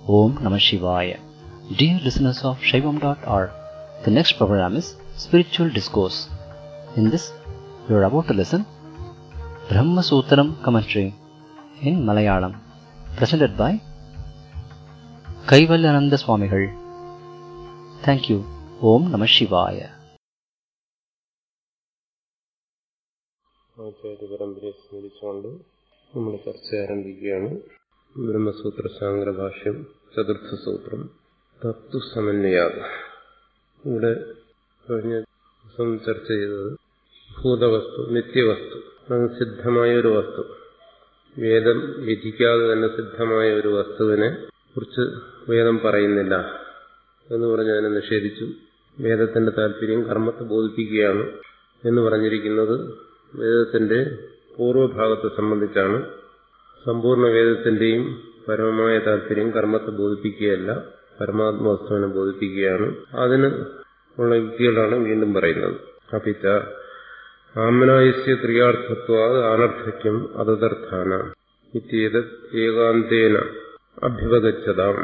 Om Namah Shivaya. Dear listeners of Shaivam.org, the next program is Spiritual Discourse. In this, you are about to listen Brahma Sutram commentary in Malayalam, presented by Kaivalyananda Swamigal. Thank you. Om Namah Shivaya. ആചാര്യ പരമ്പരയെ സ്മരിച്ചുകൊണ്ട് നമ്മൾ ചർച്ച ആരംഭിക്കുകയാണ് ബ്രഹ്മസൂത്ര ശാങ്കര ഭാഷ്യം ചതുർത്ഥ സൂത്രം തത്വസമന്വയാത് ഇവിടെ കഴിഞ്ഞ ദിവസം ചർച്ച ചെയ്തത് ഭൂതവസ്തു നിത്യവസ്തു അത് സിദ്ധമായ ഒരു വസ്തു വേദം വിധിക്കാതെ തന്നെ സിദ്ധമായ ഒരു വസ്തുവിനെ കുറിച്ച് വേദം പറയുന്നില്ല എന്ന് പറഞ്ഞ് അതിനെ നിഷേധിച്ചു വേദത്തിന്റെ താല്പര്യം കർമ്മത്തെ ബോധിപ്പിക്കുകയാണ് എന്ന് പറഞ്ഞിരിക്കുന്നത് വേദത്തിന്റെ പൂർവ്വഭാഗത്തെ സംബന്ധിച്ചാണ് സമ്പൂർണ്ണ വേദത്തിന്റെയും പരമമായ താല്പര്യം കർമ്മത്തെ ബോധിപ്പിക്കുകയല്ല പരമാത്മവസ്തുവിനെ ബോധിപ്പിക്കുകയാണ് അതിന് ഉള്ള യുക്തികളാണ് വീണ്ടും പറയുന്നത് അപ്പിച്ച ആമനായസ്യ ക്രിയാർത്ഥത്വ അനർത്ഥയ്ക്കും അതതർത്ഥാന ഇത്യേത് ഏകാന്തേന അഭ്യുപഗച്ഛതാം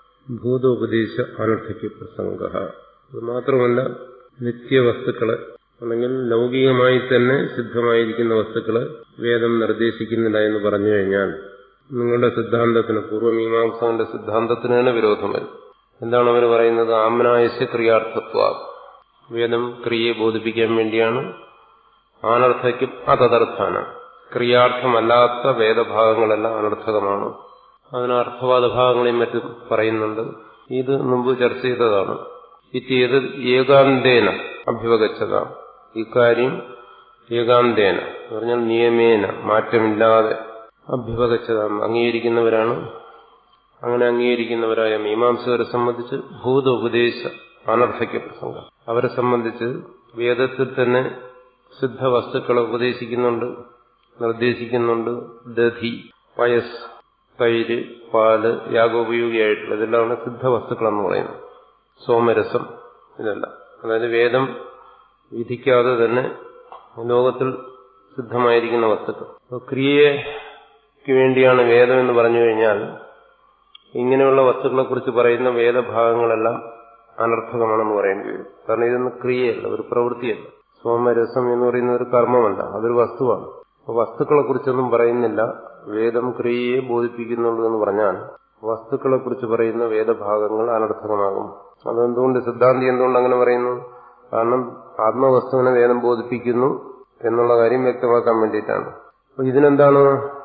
ഭൂതോപദേശ അനർത്ഥയ്ക്ക് പ്രസംഗ അത് മാത്രമല്ല നിത്യവസ്തുക്കളെ അല്ലെങ്കിൽ ലൗകികമായി തന്നെ സിദ്ധമായിരിക്കുന്ന വസ്തുക്കളെ വേദം നിർദ്ദേശിക്കുന്നില്ല എന്ന് പറഞ്ഞു കഴിഞ്ഞാൽ നിങ്ങളുടെ സിദ്ധാന്തത്തിന് പൂർവ്വമീമാംസകന്റെ സിദ്ധാന്തത്തിന് തന്നെ വിരോധം വരും എന്താണ് അവർ പറയുന്നത് ആമനായസ്യ ക്രിയാർത്ഥത്വ വേദം ക്രിയയെ ബോധിപ്പിക്കാൻ വേണ്ടിയാണ് ആനർത്ഥയ്ക്കും അതതർത്ഥാന ക്രിയാർത്ഥമല്ലാത്ത വേദഭാഗങ്ങളെല്ലാം അനർത്ഥകമാണ് അതിന് അർത്ഥവാദ ഭാഗങ്ങളെയും മറ്റും പറയുന്നുണ്ട് ഇത് മുമ്പ് ചർച്ച ചെയ്തതാണ് ഇത്യേത് ഏകാന്തേന അഭ്യുപഗച്ഛതാണ് ഇക്കാര്യം ഏകാന്തേന പറഞ്ഞാൽ നിയമേന മാറ്റമില്ലാതെ അഭ്യുപഗച്ഛതാം അംഗീകരിക്കുന്നവരാണ് അങ്ങനെ അംഗീകരിക്കുന്നവരായ മീമാംസകരെ സംബന്ധിച്ച് ഭൂതോപദേശ അനർത്ഥയ്ക്ക് പ്രസംഗം അവരെ സംബന്ധിച്ച് വേദത്തിൽ തന്നെ സിദ്ധ വസ്തുക്കളെ ഉപദേശിക്കുന്നുണ്ട് നിർദ്ദേശിക്കുന്നുണ്ട് ദധി പയസ് തൈര് പാല് യാഗോപയോഗിയായിട്ടുള്ള ഇതെല്ലാം സിദ്ധ വസ്തുക്കളെന്ന് പറയുന്നത് സോമരസം ഇതെല്ലാം അതായത് വേദം വിധിക്കാതെ തന്നെ ലോകത്തിൽ സിദ്ധമായിരിക്കുന്ന വസ്തുക്കൾ ക്രിയയ്ക്ക് വേണ്ടിയാണ് വേദം എന്ന് പറഞ്ഞു കഴിഞ്ഞാൽ ഇങ്ങനെയുള്ള വസ്തുക്കളെ കുറിച്ച് പറയുന്ന വേദഭാഗങ്ങളെല്ലാം അനർത്ഥകമാണെന്ന് പറയേണ്ടി വരും കാരണം ഇതൊന്നും ക്രിയയല്ല ഒരു പ്രവൃത്തിയല്ല സോമരസം എന്ന് പറയുന്ന ഒരു കർമ്മമല്ല അതൊരു വസ്തുവാണ് അപ്പൊ വസ്തുക്കളെ കുറിച്ചൊന്നും പറയുന്നില്ല വേദം ക്രിയയെ ബോധിപ്പിക്കുന്നുള്ളൂ എന്ന് പറഞ്ഞാൽ വസ്തുക്കളെ കുറിച്ച് പറയുന്ന വേദഭാഗങ്ങൾ അനർത്ഥകമാകും അതെന്തുകൊണ്ട് സിദ്ധാന്തി എന്തുകൊണ്ട് അങ്ങനെ പറയുന്നു കാരണം ആത്മവസ്തുവിനെ വേദം ബോധിപ്പിക്കുന്നു എന്നുള്ള കാര്യം വ്യക്തമാക്കാൻ വേണ്ടിയിട്ടാണ് അപ്പൊ ഇതിനെന്താണ്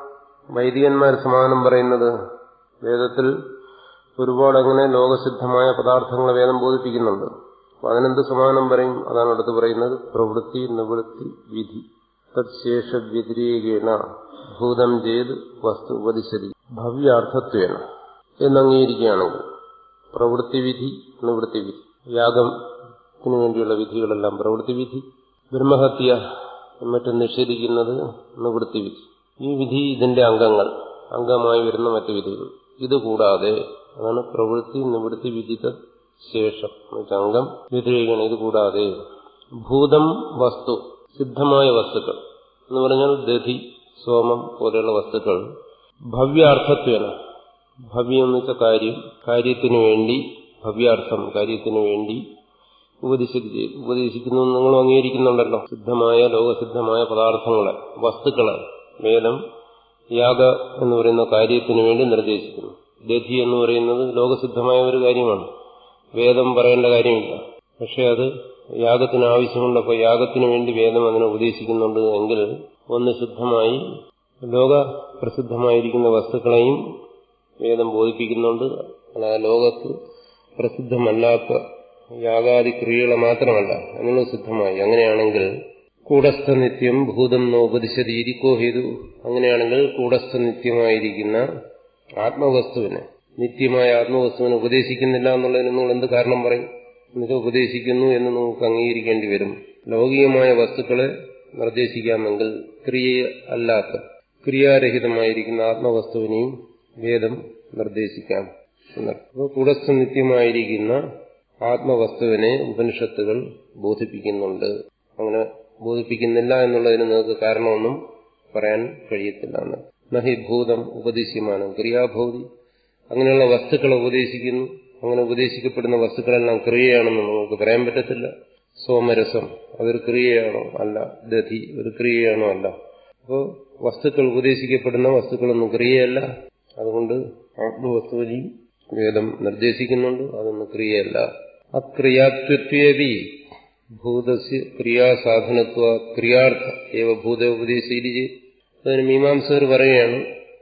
വൈദികന്മാർ സമാധാനം പറയുന്നത് വേദത്തിൽ ഒരുപാട് അങ്ങനെ ലോകസിദ്ധമായ പദാർത്ഥങ്ങളെ വേദം ബോധിപ്പിക്കുന്നുണ്ട് അപ്പൊ അതിനെന്ത് സമാധാനം പറയും അതാണ് അടുത്ത് പറയുന്നത് പ്രവൃത്തി നിവൃത്തി വിധി തത്ശേഷ വ്യതിരേകേണ ഭൂതം ചെയ്ത് വസ്തു ഉപദിശതി ഭവ്യാർത്ഥത്വേന എന്നംഗീകരിക്കുകയാണെങ്കിൽ പ്രവൃത്തിവിധി നിവൃത്തിവിധി യാഗത്തിന് വേണ്ടിയുള്ള വിധികളെല്ലാം പ്രവൃത്തിവിധി ബ്രഹ്മഹത്യ മറ്റും നിഷേധിക്കുന്നത് നിവൃത്തിവിധി ഈ വിധി ഇതിന്റെ അംഗങ്ങൾ അംഗമായി വരുന്ന മറ്റു വിധികൾ ഇതുകൂടാതെ അതാണ് പ്രവൃത്തി നിവൃത്തി വിധിത ശേഷം അംഗം വ്യതിരേകണം ഇതുകൂടാതെ ഭൂതം വസ്തു സിദ്ധമായ വസ്തുക്കൾ എന്ന് പറഞ്ഞാൽ ദധി സോമം പോലെയുള്ള വസ്തുക്കൾ ഭവ്യാർത്ഥത്വേന ഭവ്യം എന്ന് വെച്ച കാര്യം കാര്യത്തിനു വേണ്ടി ഭവ്യാർത്ഥം കാര്യത്തിനു വേണ്ടി ഉപദേശിച്ച് ഉപദേശിക്കുന്നു നിങ്ങൾ അംഗീകരിക്കുന്നുണ്ടല്ലോ സിദ്ധമായ ലോകസിദ്ധമായ പദാർത്ഥങ്ങളെ വസ്തുക്കളെ വേദം യാഗ എന്ന് പറയുന്ന കാര്യത്തിനു വേണ്ടി നിർദ്ദേശിക്കുന്നു ദധി എന്ന് പറയുന്നത് ലോകസിദ്ധമായ ഒരു കാര്യമാണ് വേദം പറയേണ്ട കാര്യമില്ല പക്ഷെ അത് യാഗത്തിന് ആവശ്യമുണ്ട് അപ്പോൾ യാഗത്തിന് വേണ്ടി വേദം അതിനെ ഉപദേശിക്കുന്നുണ്ട് എങ്കിൽ ഒന്ന് ശുദ്ധമായി ലോക പ്രസിദ്ധമായിരിക്കുന്ന വസ്തുക്കളെയും വേദം ബോധിപ്പിക്കുന്നുണ്ട് അല്ലാതെ ലോകത്ത് പ്രസിദ്ധമല്ലാത്ത യാഗാദി ക്രിയകളെ മാത്രമല്ല അങ്ങനെ സിദ്ധമായി അങ്ങനെയാണെങ്കിൽ കൂടസ്ഥ നിത്യം ഭൂതം നോപതിശതി ഇരിക്കോ ഹേതു അങ്ങനെയാണെങ്കിൽ കൂടസ്ഥ നിത്യമായിരിക്കുന്ന ആത്മവസ്തുവിനെ നിത്യമായ ആത്മവസ്തുവിനെ ഉപദേശിക്കുന്നില്ല എന്നുള്ളതിന് നിങ്ങൾ എന്ത് കാരണം പറയും എന്നിട്ട് ഉപദേശിക്കുന്നു എന്ന് നമുക്ക് അംഗീകരിക്കേണ്ടി വരും ലൗകികമായ വസ്തുക്കളെ നിർദ്ദേശിക്കാമെങ്കിൽ ക്രിയ അല്ലാത്ത ക്രിയാരഹിതമായിരിക്കുന്ന ആത്മവസ്തുവിനെയും വേദം നിർദ്ദേശിക്കാം അപ്പോൾ കൂടസ്ഥ നിത്യമായിരിക്കുന്ന ആത്മവസ്തുവിനെ ഉപനിഷത്തുകൾ ബോധിപ്പിക്കുന്നുണ്ട് അങ്ങനെ ബോധിപ്പിക്കുന്നില്ല എന്നുള്ളതിന് നിങ്ങൾക്ക് കാരണമൊന്നും പറയാൻ കഴിയത്തില്ല നഹി ഭൂതം ഉപദേശിയമാനം ക്രിയാഭൗതി അങ്ങനെയുള്ള വസ്തുക്കളെ ഉപദേശിക്കുന്നു അങ്ങനെ ഉപദേശിക്കപ്പെടുന്ന വസ്തുക്കളെല്ലാം ക്രിയയാണെന്ന് നമുക്ക് പറയാൻ പറ്റത്തില്ല സോമരസം അതൊരു ക്രിയയാണോ അല്ല ദധി ഒരു ക്രിയയാണോ അല്ല അപ്പോൾ വസ്തുക്കൾ ഉപദേശിക്കപ്പെടുന്ന വസ്തുക്കളൊന്നും ക്രിയയല്ല അതുകൊണ്ട് ആത്മവസ്തുവിനെയും വേദം നിർദ്ദേശിക്കുന്നുണ്ട് അതൊന്നും ക്രിയയല്ല അക്രിയാത്വത്വേവി ഭൂതസ്യ ക്രിയാസാധനത്വ ക്രിയാർത്ഥ ഏവ ഭൂതോപദേശിച്ച് അതിന് മീമാംസകർ പറയുകയാണ്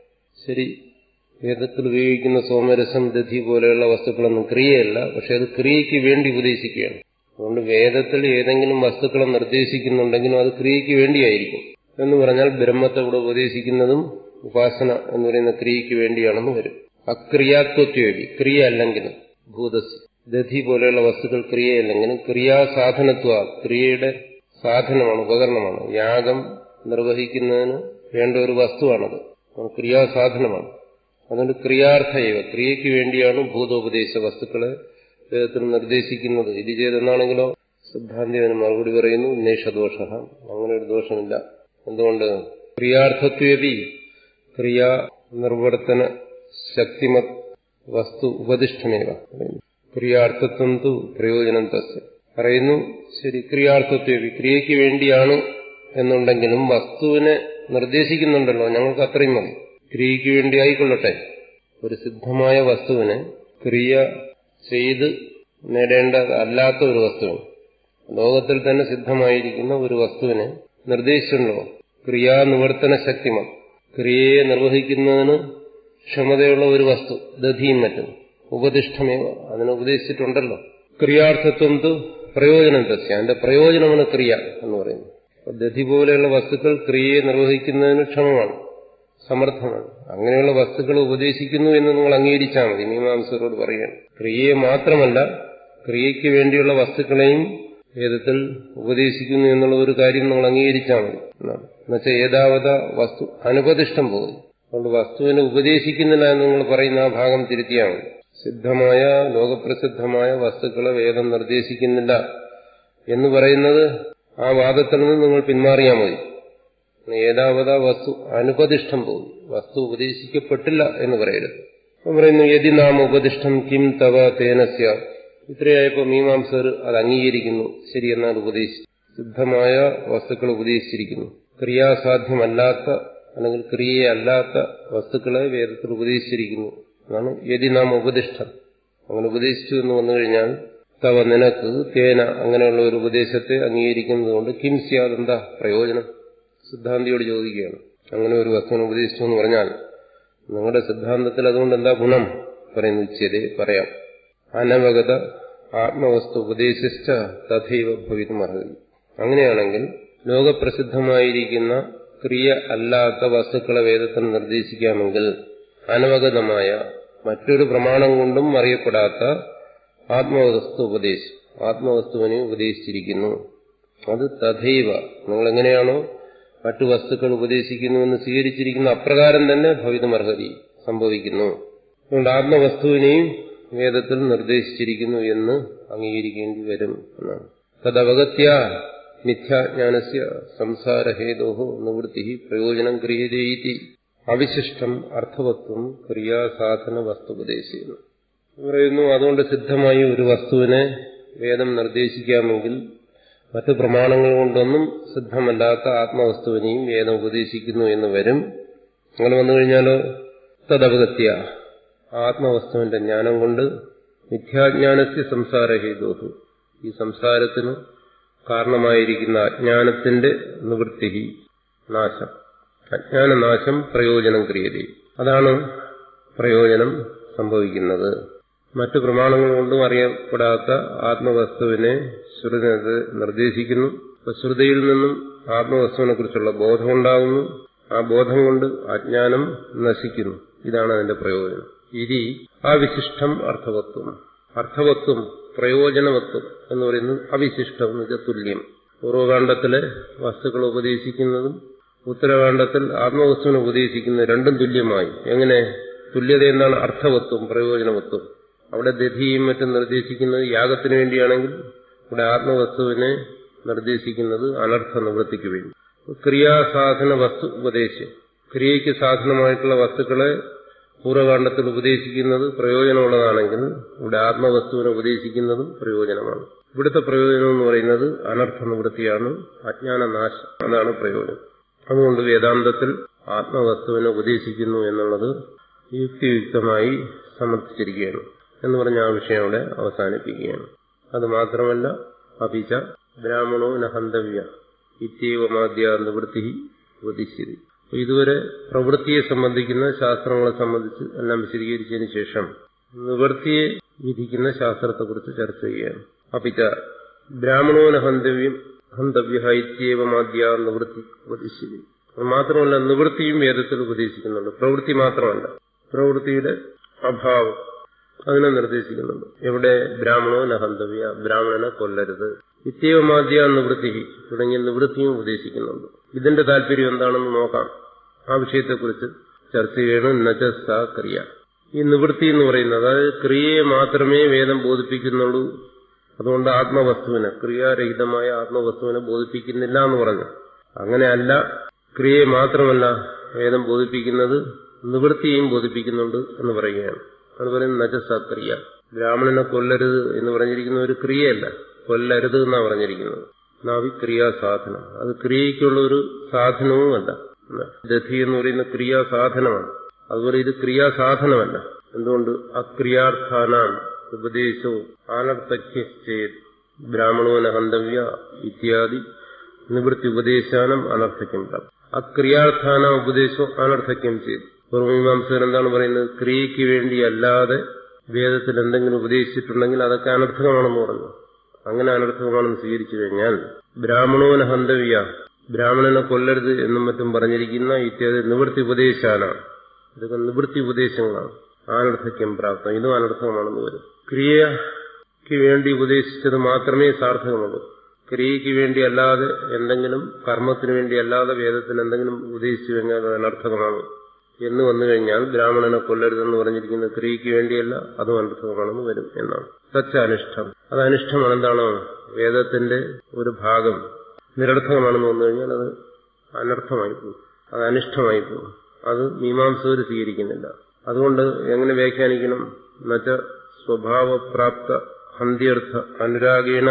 ശരി വേദത്തിൽ ഉപയോഗിക്കുന്ന സോമരസം ദധി പോലെയുള്ള വസ്തുക്കളൊന്നും ക്രിയയല്ല പക്ഷെ അത് ക്രിയയ്ക്ക് വേണ്ടി ഉപദേശിക്കുകയാണ് അതുകൊണ്ട് വേദത്തിൽ ഏതെങ്കിലും വസ്തുക്കളെ നിർദ്ദേശിക്കുന്നുണ്ടെങ്കിലും അത് ക്രിയയ്ക്ക് വേണ്ടിയായിരിക്കും എന്ന് പറഞ്ഞാൽ ബ്രഹ്മത്തെ ഇവിടെ ഉപദേശിക്കുന്നതും ഉപാസന എന്ന് പറയുന്ന ക്രിയയ്ക്ക് വേണ്ടിയാണെന്ന് വരും അക്രിയാത്വത്വേവി ക്രിയ അല്ലെങ്കിലും ഭൂതസ് ദധി പോലെയുള്ള വസ്തുക്കൾ ക്രിയയല്ലെങ്കിലും ക്രിയാസാധനത്വ ക്രിയയുടെ സാധനമാണ് ഉപകരണമാണ് യാഗം നിർവഹിക്കുന്നതിന് വേണ്ട ഒരു വസ്തുവാണത് ക്രിയാസാധനമാണ് അതുകൊണ്ട് ക്രിയാർത്ഥയവ ക്രിയയ്ക്ക് വേണ്ടിയാണ് ഭൂതോപദേശ വസ്തുക്കളെ വേദത്തിൽ നിർദ്ദേശിക്കുന്നത് ഇത് ചെയ്തെന്നാണെങ്കിലോ സിദ്ധാന്തി അതിന് മറുപടി പറയുന്നു ഉന്നേഷദോഷ അങ്ങനെ ഒരു ദോഷമില്ല എന്തുകൊണ്ട് ക്രിയാർത്ഥത്വേപി ക്രിയാ നിർവർത്തന ശക്തിമത് വസ്തു ഉപദിഷ്ടമേവ ക്രിയാർത്ഥത്വം തു പ്രയോജനം തസ്യ പറയുന്നു ശരി ക്രിയാർത്ഥത്വേപി ക്രിയയ്ക്ക് വേണ്ടിയാണ് എന്നുണ്ടെങ്കിലും വസ്തുവിനെ നിർദ്ദേശിക്കുന്നുണ്ടല്ലോ ഞങ്ങൾക്ക് അത്രയും മതി ക്രിയയ്ക്ക് വേണ്ടി ആയിക്കൊള്ളട്ടെ ഒരു സിദ്ധമായ വസ്തുവിനെ ക്രിയ ചെയ്ത് നേടേണ്ട അല്ലാത്ത ഒരു വസ്തുവിന് ലോകത്തിൽ തന്നെ സിദ്ധമായിരിക്കുന്ന ഒരു വസ്തുവിനെ നിർദ്ദേശിച്ചുണ്ടോ ക്രിയാനിവർത്തന ശക്തിമ ക്രിയയെ നിർവഹിക്കുന്നതിന് ക്ഷമതയുള്ള ഒരു വസ്തു ദധിയും മറ്റും ഉപദിഷ്ടമേവ അതിനെ ഉപദേശിച്ചിട്ടുണ്ടല്ലോ ക്രിയാർത്ഥത്വം തു പ്രയോജനം തസ്യ അതിന്റെ പ്രയോജനമാണ് ക്രിയ എന്ന് പറയുന്നത് ദധി പോലെയുള്ള വസ്തുക്കൾ ക്രിയയെ നിർവഹിക്കുന്നതിന് ക്ഷമമാണ് സമർത്ഥമാണ് അങ്ങനെയുള്ള വസ്തുക്കൾ ഉപദേശിക്കുന്നു എന്ന് നിങ്ങൾ അംഗീകരിച്ചാൽ മതി മീമാംസകരോട് പറയുകയാണ് ക്രിയയെ മാത്രമല്ല ക്രിയയ്ക്ക് വേണ്ടിയുള്ള വസ്തുക്കളെയും വേദത്തിൽ ഉപദേശിക്കുന്നു എന്നുള്ള ഒരു കാര്യം നിങ്ങൾ അംഗീകരിച്ചാൽ മതി എന്നാണ് എന്നുവെച്ചാൽ ഏതാവത വസ്തു അനുപതിഷ്ടം പോകും അതുകൊണ്ട് വസ്തുവിനെ ഉപദേശിക്കുന്നില്ല എന്ന് നിങ്ങൾ പറയുന്ന ആ ഭാഗം തിരുത്തിയാൽ മതി സിദ്ധമായ ലോകപ്രസിദ്ധമായ വസ്തുക്കളെ വേദം നിർദ്ദേശിക്കുന്നില്ല എന്ന് പറയുന്നത് ആ വാദത്തിൽ നിന്ന് നിങ്ങൾ പിന്മാറിയാൽ മതി ഏതാവത വസ്തു അനുപതിഷ്ഠം പോകും വസ്തു ഉപദേശിക്കപ്പെട്ടില്ല എന്ന് പറയരുത് പറയുന്നു യതി നാം ഉപദിഷ്ടം കിം തവ തേനസ്യ ഇത്രയായപ്പോ മീമാംസകർ അത് അംഗീകരിക്കുന്നു ശരി എന്നാൽ ഉപദേശിച്ചു സിദ്ധമായ വസ്തുക്കൾ ഉപദേശിച്ചിരിക്കുന്നു ക്രിയാസാധ്യമല്ലാത്ത അല്ലെങ്കിൽ ക്രിയയെ അല്ലാത്ത വസ്തുക്കളെ വേദത്തിൽ ഉപദേശിച്ചിരിക്കുന്നു അതാണ് യതി നാം ഉപദിഷ്ടം അങ്ങനെ ഉപദേശിച്ചു എന്ന് വന്നു കഴിഞ്ഞാൽ തവ നിനക്ക് തേന അങ്ങനെയുള്ള ഒരു ഉപദേശത്തെ അംഗീകരിക്കുന്നതുകൊണ്ട് കിം സ്യാദ് എന്താ പ്രയോജനം സിദ്ധാന്തിയോട് ചോദിക്കുകയാണ് അങ്ങനെ ഒരു വസ്തുവിനെ ഉപദേശിച്ചു എന്ന് പറഞ്ഞാൽ നിങ്ങളുടെ സിദ്ധാന്തത്തിൽ അതുകൊണ്ട് എന്താ ഗുണം പറയുന്നു ഉച്ചതേ പറയാം അനവഗത ആത്മവസ്തു ഉപദേശിച്ച തഥൈവ ഭവിതും അർഹതി അങ്ങനെയാണെങ്കിൽ ലോകപ്രസിദ്ധമായിരിക്കുന്ന ക്രിയ അല്ലാത്ത വസ്തുക്കളെ വേദത്തിൽ നിർദ്ദേശിക്കാമെങ്കിൽ അനവഗതമായ മറ്റൊരു പ്രമാണം കൊണ്ടും അറിയപ്പെടാത്ത ആത്മവസ്തു ഉപദേശം ആത്മവസ്തുവിനെ ഉപദേശിച്ചിരിക്കുന്നു അത് തഥൈവ നിങ്ങൾ എങ്ങനെയാണോ മറ്റു വസ്തുക്കൾ ഉപദേശിക്കുന്നുവെന്ന് സ്വീകരിച്ചിരിക്കുന്ന അപ്രകാരം തന്നെ ഭവിതമർഹതി സംഭവിക്കുന്നു അതുകൊണ്ട് ആത്മവസ്തുവിനെയും വേദത്തിൽ നിർദ്ദേശിച്ചിരിക്കുന്നു എന്ന് അംഗീകരിക്കേണ്ടി വരും എന്നാണ് തദവഗത്യ മിഥ്യാജ്ഞാനസ്യ സംസാരഹേതോ നിവൃത്തി പ്രയോജനം ക്രിയതേതി അവിശിഷ്ടം അർത്ഥവത്വം ക്രിയാസാധന വസ്തുപദേശിക്കുന്നു പറയുന്നു അതുകൊണ്ട് സിദ്ധമായി ഒരു വസ്തുവിനെ വേദം നിർദ്ദേശിക്കാമെങ്കിൽ മറ്റു പ്രമാണങ്ങൾ കൊണ്ടൊന്നും സിദ്ധമല്ലാത്ത ആത്മവസ്തുവിനെയും വേദം ഉപദേശിക്കുന്നു എന്ന് വരും അങ്ങനെ വന്നു കഴിഞ്ഞാലോ തദവഗത്യ ആത്മവസ്തുവിന്റെ ജ്ഞാനം കൊണ്ട് മിഥ്യാജ്ഞാനസ്യ സംസാരഹേതോഹു ഈ സംസാരത്തിന് കാരണമായിരിക്കുന്ന അജ്ഞാനത്തിന്റെ നിവൃത്തി നാശം അജ്ഞാനനാശം പ്രയോജനം ക്രിയതേ അതാണ് പ്രയോജനം സംഭവിക്കുന്നത് മറ്റു പ്രമാണങ്ങൾ കൊണ്ടും അറിയപ്പെടാത്ത ആത്മവസ്തുവിനെ ശ്രുതി നിർദ്ദേശിക്കുന്നു അപ്പൊ ശ്രുതിയിൽ നിന്നും ആത്മവസ്തുവിനെ കുറിച്ചുള്ള ബോധമുണ്ടാകുന്നു ആ ബോധം കൊണ്ട് അജ്ഞാനം നശിക്കുന്നു ഇതാണ് അതിന്റെ പ്രയോജനം ഇരി അവിശിഷ്ടം അർത്ഥവത്വം അർത്ഥവത്വം പ്രയോജനവത്വം എന്ന് പറയുന്നത് അവിശിഷ്ടം എന്ന് വെച്ചാൽ തുല്യം പൂർവകാണ്ഡത്തിലെ വസ്തുക്കൾ ഉപദേശിക്കുന്നതും ഉത്തരകാണ്ഡത്തിൽ ആത്മവസ്തുവിനെ ഉപദേശിക്കുന്നത് രണ്ടും തുല്യമായി എങ്ങനെ തുല്യത എന്താണ് അർത്ഥവത്വം പ്രയോജനവത്വം അവിടെ ദധിയും മറ്റും നിർദ്ദേശിക്കുന്നത് യാഗത്തിന് വേണ്ടിയാണെങ്കിൽ ഇവിടെ ആത്മവസ്തുവിനെ നിർദ്ദേശിക്കുന്നത് അനർത്ഥ നിവൃത്തിക്ക് വേണ്ടി ക്രിയാസാധന വസ്തു ഉപദേശം ക്രിയയ്ക്ക് സാധനമായിട്ടുള്ള വസ്തുക്കളെ പൂർവ്വകാണ്ഡത്തിൽ ഉപദേശിക്കുന്നത് പ്രയോജനമുള്ളതാണെങ്കിൽ ഇവിടെ ആത്മവസ്തുവിനെ ഉപദേശിക്കുന്നതും പ്രയോജനമാണ് ഇവിടുത്തെ പ്രയോജനം എന്ന് പറയുന്നത് അനർത്ഥ നിവൃത്തിയാണ് അജ്ഞാനനാശം അതാണ് പ്രയോജനം അതുകൊണ്ട് വേദാന്തത്തിൽ ആത്മവസ്തുവിനെ ഉപദേശിക്കുന്നു എന്നുള്ളത് യുക്തിയുക്തമായി സമർത്ഥിച്ചിരിക്കുകയാണ് എന്ന് പറഞ്ഞ ആ വിഷയം അവിടെ അവസാനിപ്പിക്കുകയാണ് അത് മാത്രമല്ല അപിച്ച ബ്രാഹ്മണോ നഹന്തവ്യ ഇത്യവമാദ്യ നിവൃത്തി ഉപദേശിച്ചത് ഇതുവരെ പ്രവൃത്തിയെ സംബന്ധിക്കുന്ന ശാസ്ത്രങ്ങളെ സംബന്ധിച്ച് എല്ലാം വിശദീകരിച്ചതിന് ശേഷം നിവൃത്തിയെ വിധിക്കുന്ന ശാസ്ത്രത്തെക്കുറിച്ച് ചർച്ച ചെയ്യുകയാണ് അപിച്ച ബ്രാഹ്മണോ നഹന്തവ്യം ഹന്തവ്യ ഇത്യവമാദ്യ നിവൃത്തി ഉപദേശിച്ചത് മാത്രമല്ല നിവൃത്തിയും വേദത്തിൽ ഉപദേശിക്കുന്നുണ്ട് പ്രവൃത്തി മാത്രമല്ല പ്രവൃത്തിയുടെ അഭാവം അതിനെ നിർദ്ദേശിക്കുന്നുണ്ട് എവിടെ ബ്രാഹ്മണോ നഹന്തവ്യ ബ്രാഹ്മണനെ കൊല്ലരുത് നിത്യവമാദ്യ നിവൃത്തി തുടങ്ങിയ നിവൃത്തിയും ഉപദേശിക്കുന്നുണ്ട് ഇതിന്റെ താല്പര്യം എന്താണെന്ന് നോക്കാം ആ വിഷയത്തെക്കുറിച്ച് ചർച്ച ചെയ്യണം നച്ച സ ക്രിയ ഈ നിവൃത്തി എന്ന് പറയുന്നത് അതായത് ക്രിയയെ മാത്രമേ വേദം ബോധിപ്പിക്കുന്നുള്ളൂ അതുകൊണ്ട് ആത്മവസ്തുവിനെ ക്രിയാരഹിതമായ ആത്മവസ്തുവിനെ ബോധിപ്പിക്കുന്നില്ല എന്ന് പറഞ്ഞു അങ്ങനെയല്ല ക്രിയയെ മാത്രമല്ല വേദം ബോധിപ്പിക്കുന്നത് നിവൃത്തിയെയും ബോധിപ്പിക്കുന്നുണ്ട് എന്ന് പറയുകയാണ് അത് പറയുന്നത് നജസക്രിയ ബ്രാഹ്മണനെ കൊല്ലരുത് എന്ന് പറഞ്ഞിരിക്കുന്ന ഒരു ക്രിയയല്ല കൊല്ലരുത് എന്നാണ് പറഞ്ഞിരിക്കുന്നത് നാവി ക്രിയാസാധനം അത് ക്രിയയ്ക്കുള്ള ഒരു സാധനവുമല്ല ദധി എന്ന് പറയുന്ന ക്രിയാസാധനമാണ് അതുപോലെ ഇത് ക്രിയാസാധനമല്ല എന്തുകൊണ്ട് അക്രിയാർത്ഥാനാം ഉപദേശവും അനർത്ഥക്യത് ബ്രാഹ്മണോന ഹന്തവ്യ ഇത്യാദി നിവൃത്തി ഉപദേശാനം അനർത്ഥക്യം അക്രിയാർത്ഥാന ഉപദേശവും അനർത്ഥക്യം ചെയ്തു പൂർവമീമാംസകർ എന്താണ് പറയുന്നത് ക്രിയയ്ക്ക് വേണ്ടി അല്ലാതെ വേദത്തിൽ എന്തെങ്കിലും ഉപദേശിച്ചിട്ടുണ്ടെങ്കിൽ അതൊക്കെ അനർത്ഥകമാണെന്ന് പറഞ്ഞു അങ്ങനെ അനർത്ഥകമാണെന്ന് സ്വീകരിച്ചു കഴിഞ്ഞാൽ ബ്രാഹ്മണോന ഹന്തവ്യ ബ്രാഹ്മണനെ കൊല്ലരുത് എന്നും മറ്റും പറഞ്ഞിരിക്കുന്ന ഇത്യാദി നിവൃത്തി ഉപദേശാനാണ് ഇതൊക്കെ നിവൃത്തി ഉപദേശങ്ങളാണ് അനർത്ഥക്യം പ്രാപ്തം ഇതും അനർത്ഥകമാണെന്ന് വരും ക്രിയയ്ക്ക് വേണ്ടി ഉപദേശിച്ചത് മാത്രമേ സാർത്ഥകമുള്ളൂ ക്രിയയ്ക്ക് വേണ്ടി അല്ലാതെ എന്തെങ്കിലും കർമ്മത്തിന് വേണ്ടി അല്ലാതെ വേദത്തിൽ എന്തെങ്കിലും ഉപദേശിച്ചു കഴിഞ്ഞാൽ അത് അനർത്ഥകമാണ് എന്ന് വന്നു കഴിഞ്ഞാൽ ബ്രാഹ്മണനെ കൊല്ലരുതെന്ന് പറഞ്ഞിരിക്കുന്ന ക്രിയയ്ക്ക് വേണ്ടിയല്ല അതും അനർത്ഥകമാണെന്ന് വരും എന്നാണ് സച്ച അനിഷ്ടം അത് അനിഷ്ടമാണ് എന്താണ് വേദത്തിന്റെ ഒരു ഭാഗം നിരർത്ഥകമാണെന്ന് വന്നു കഴിഞ്ഞാൽ അത് അനർത്ഥമായി പോകും അത് അനിഷ്ടമായി പോകും അത് മീമാംസകർ സ്വീകരിക്കുന്നില്ല അതുകൊണ്ട് എങ്ങനെ വ്യാഖ്യാനിക്കണം എന്നുവെച്ച സ്വഭാവപ്രാപ്ത ഹന്ത്യർത്ഥ അനുരാഗീണ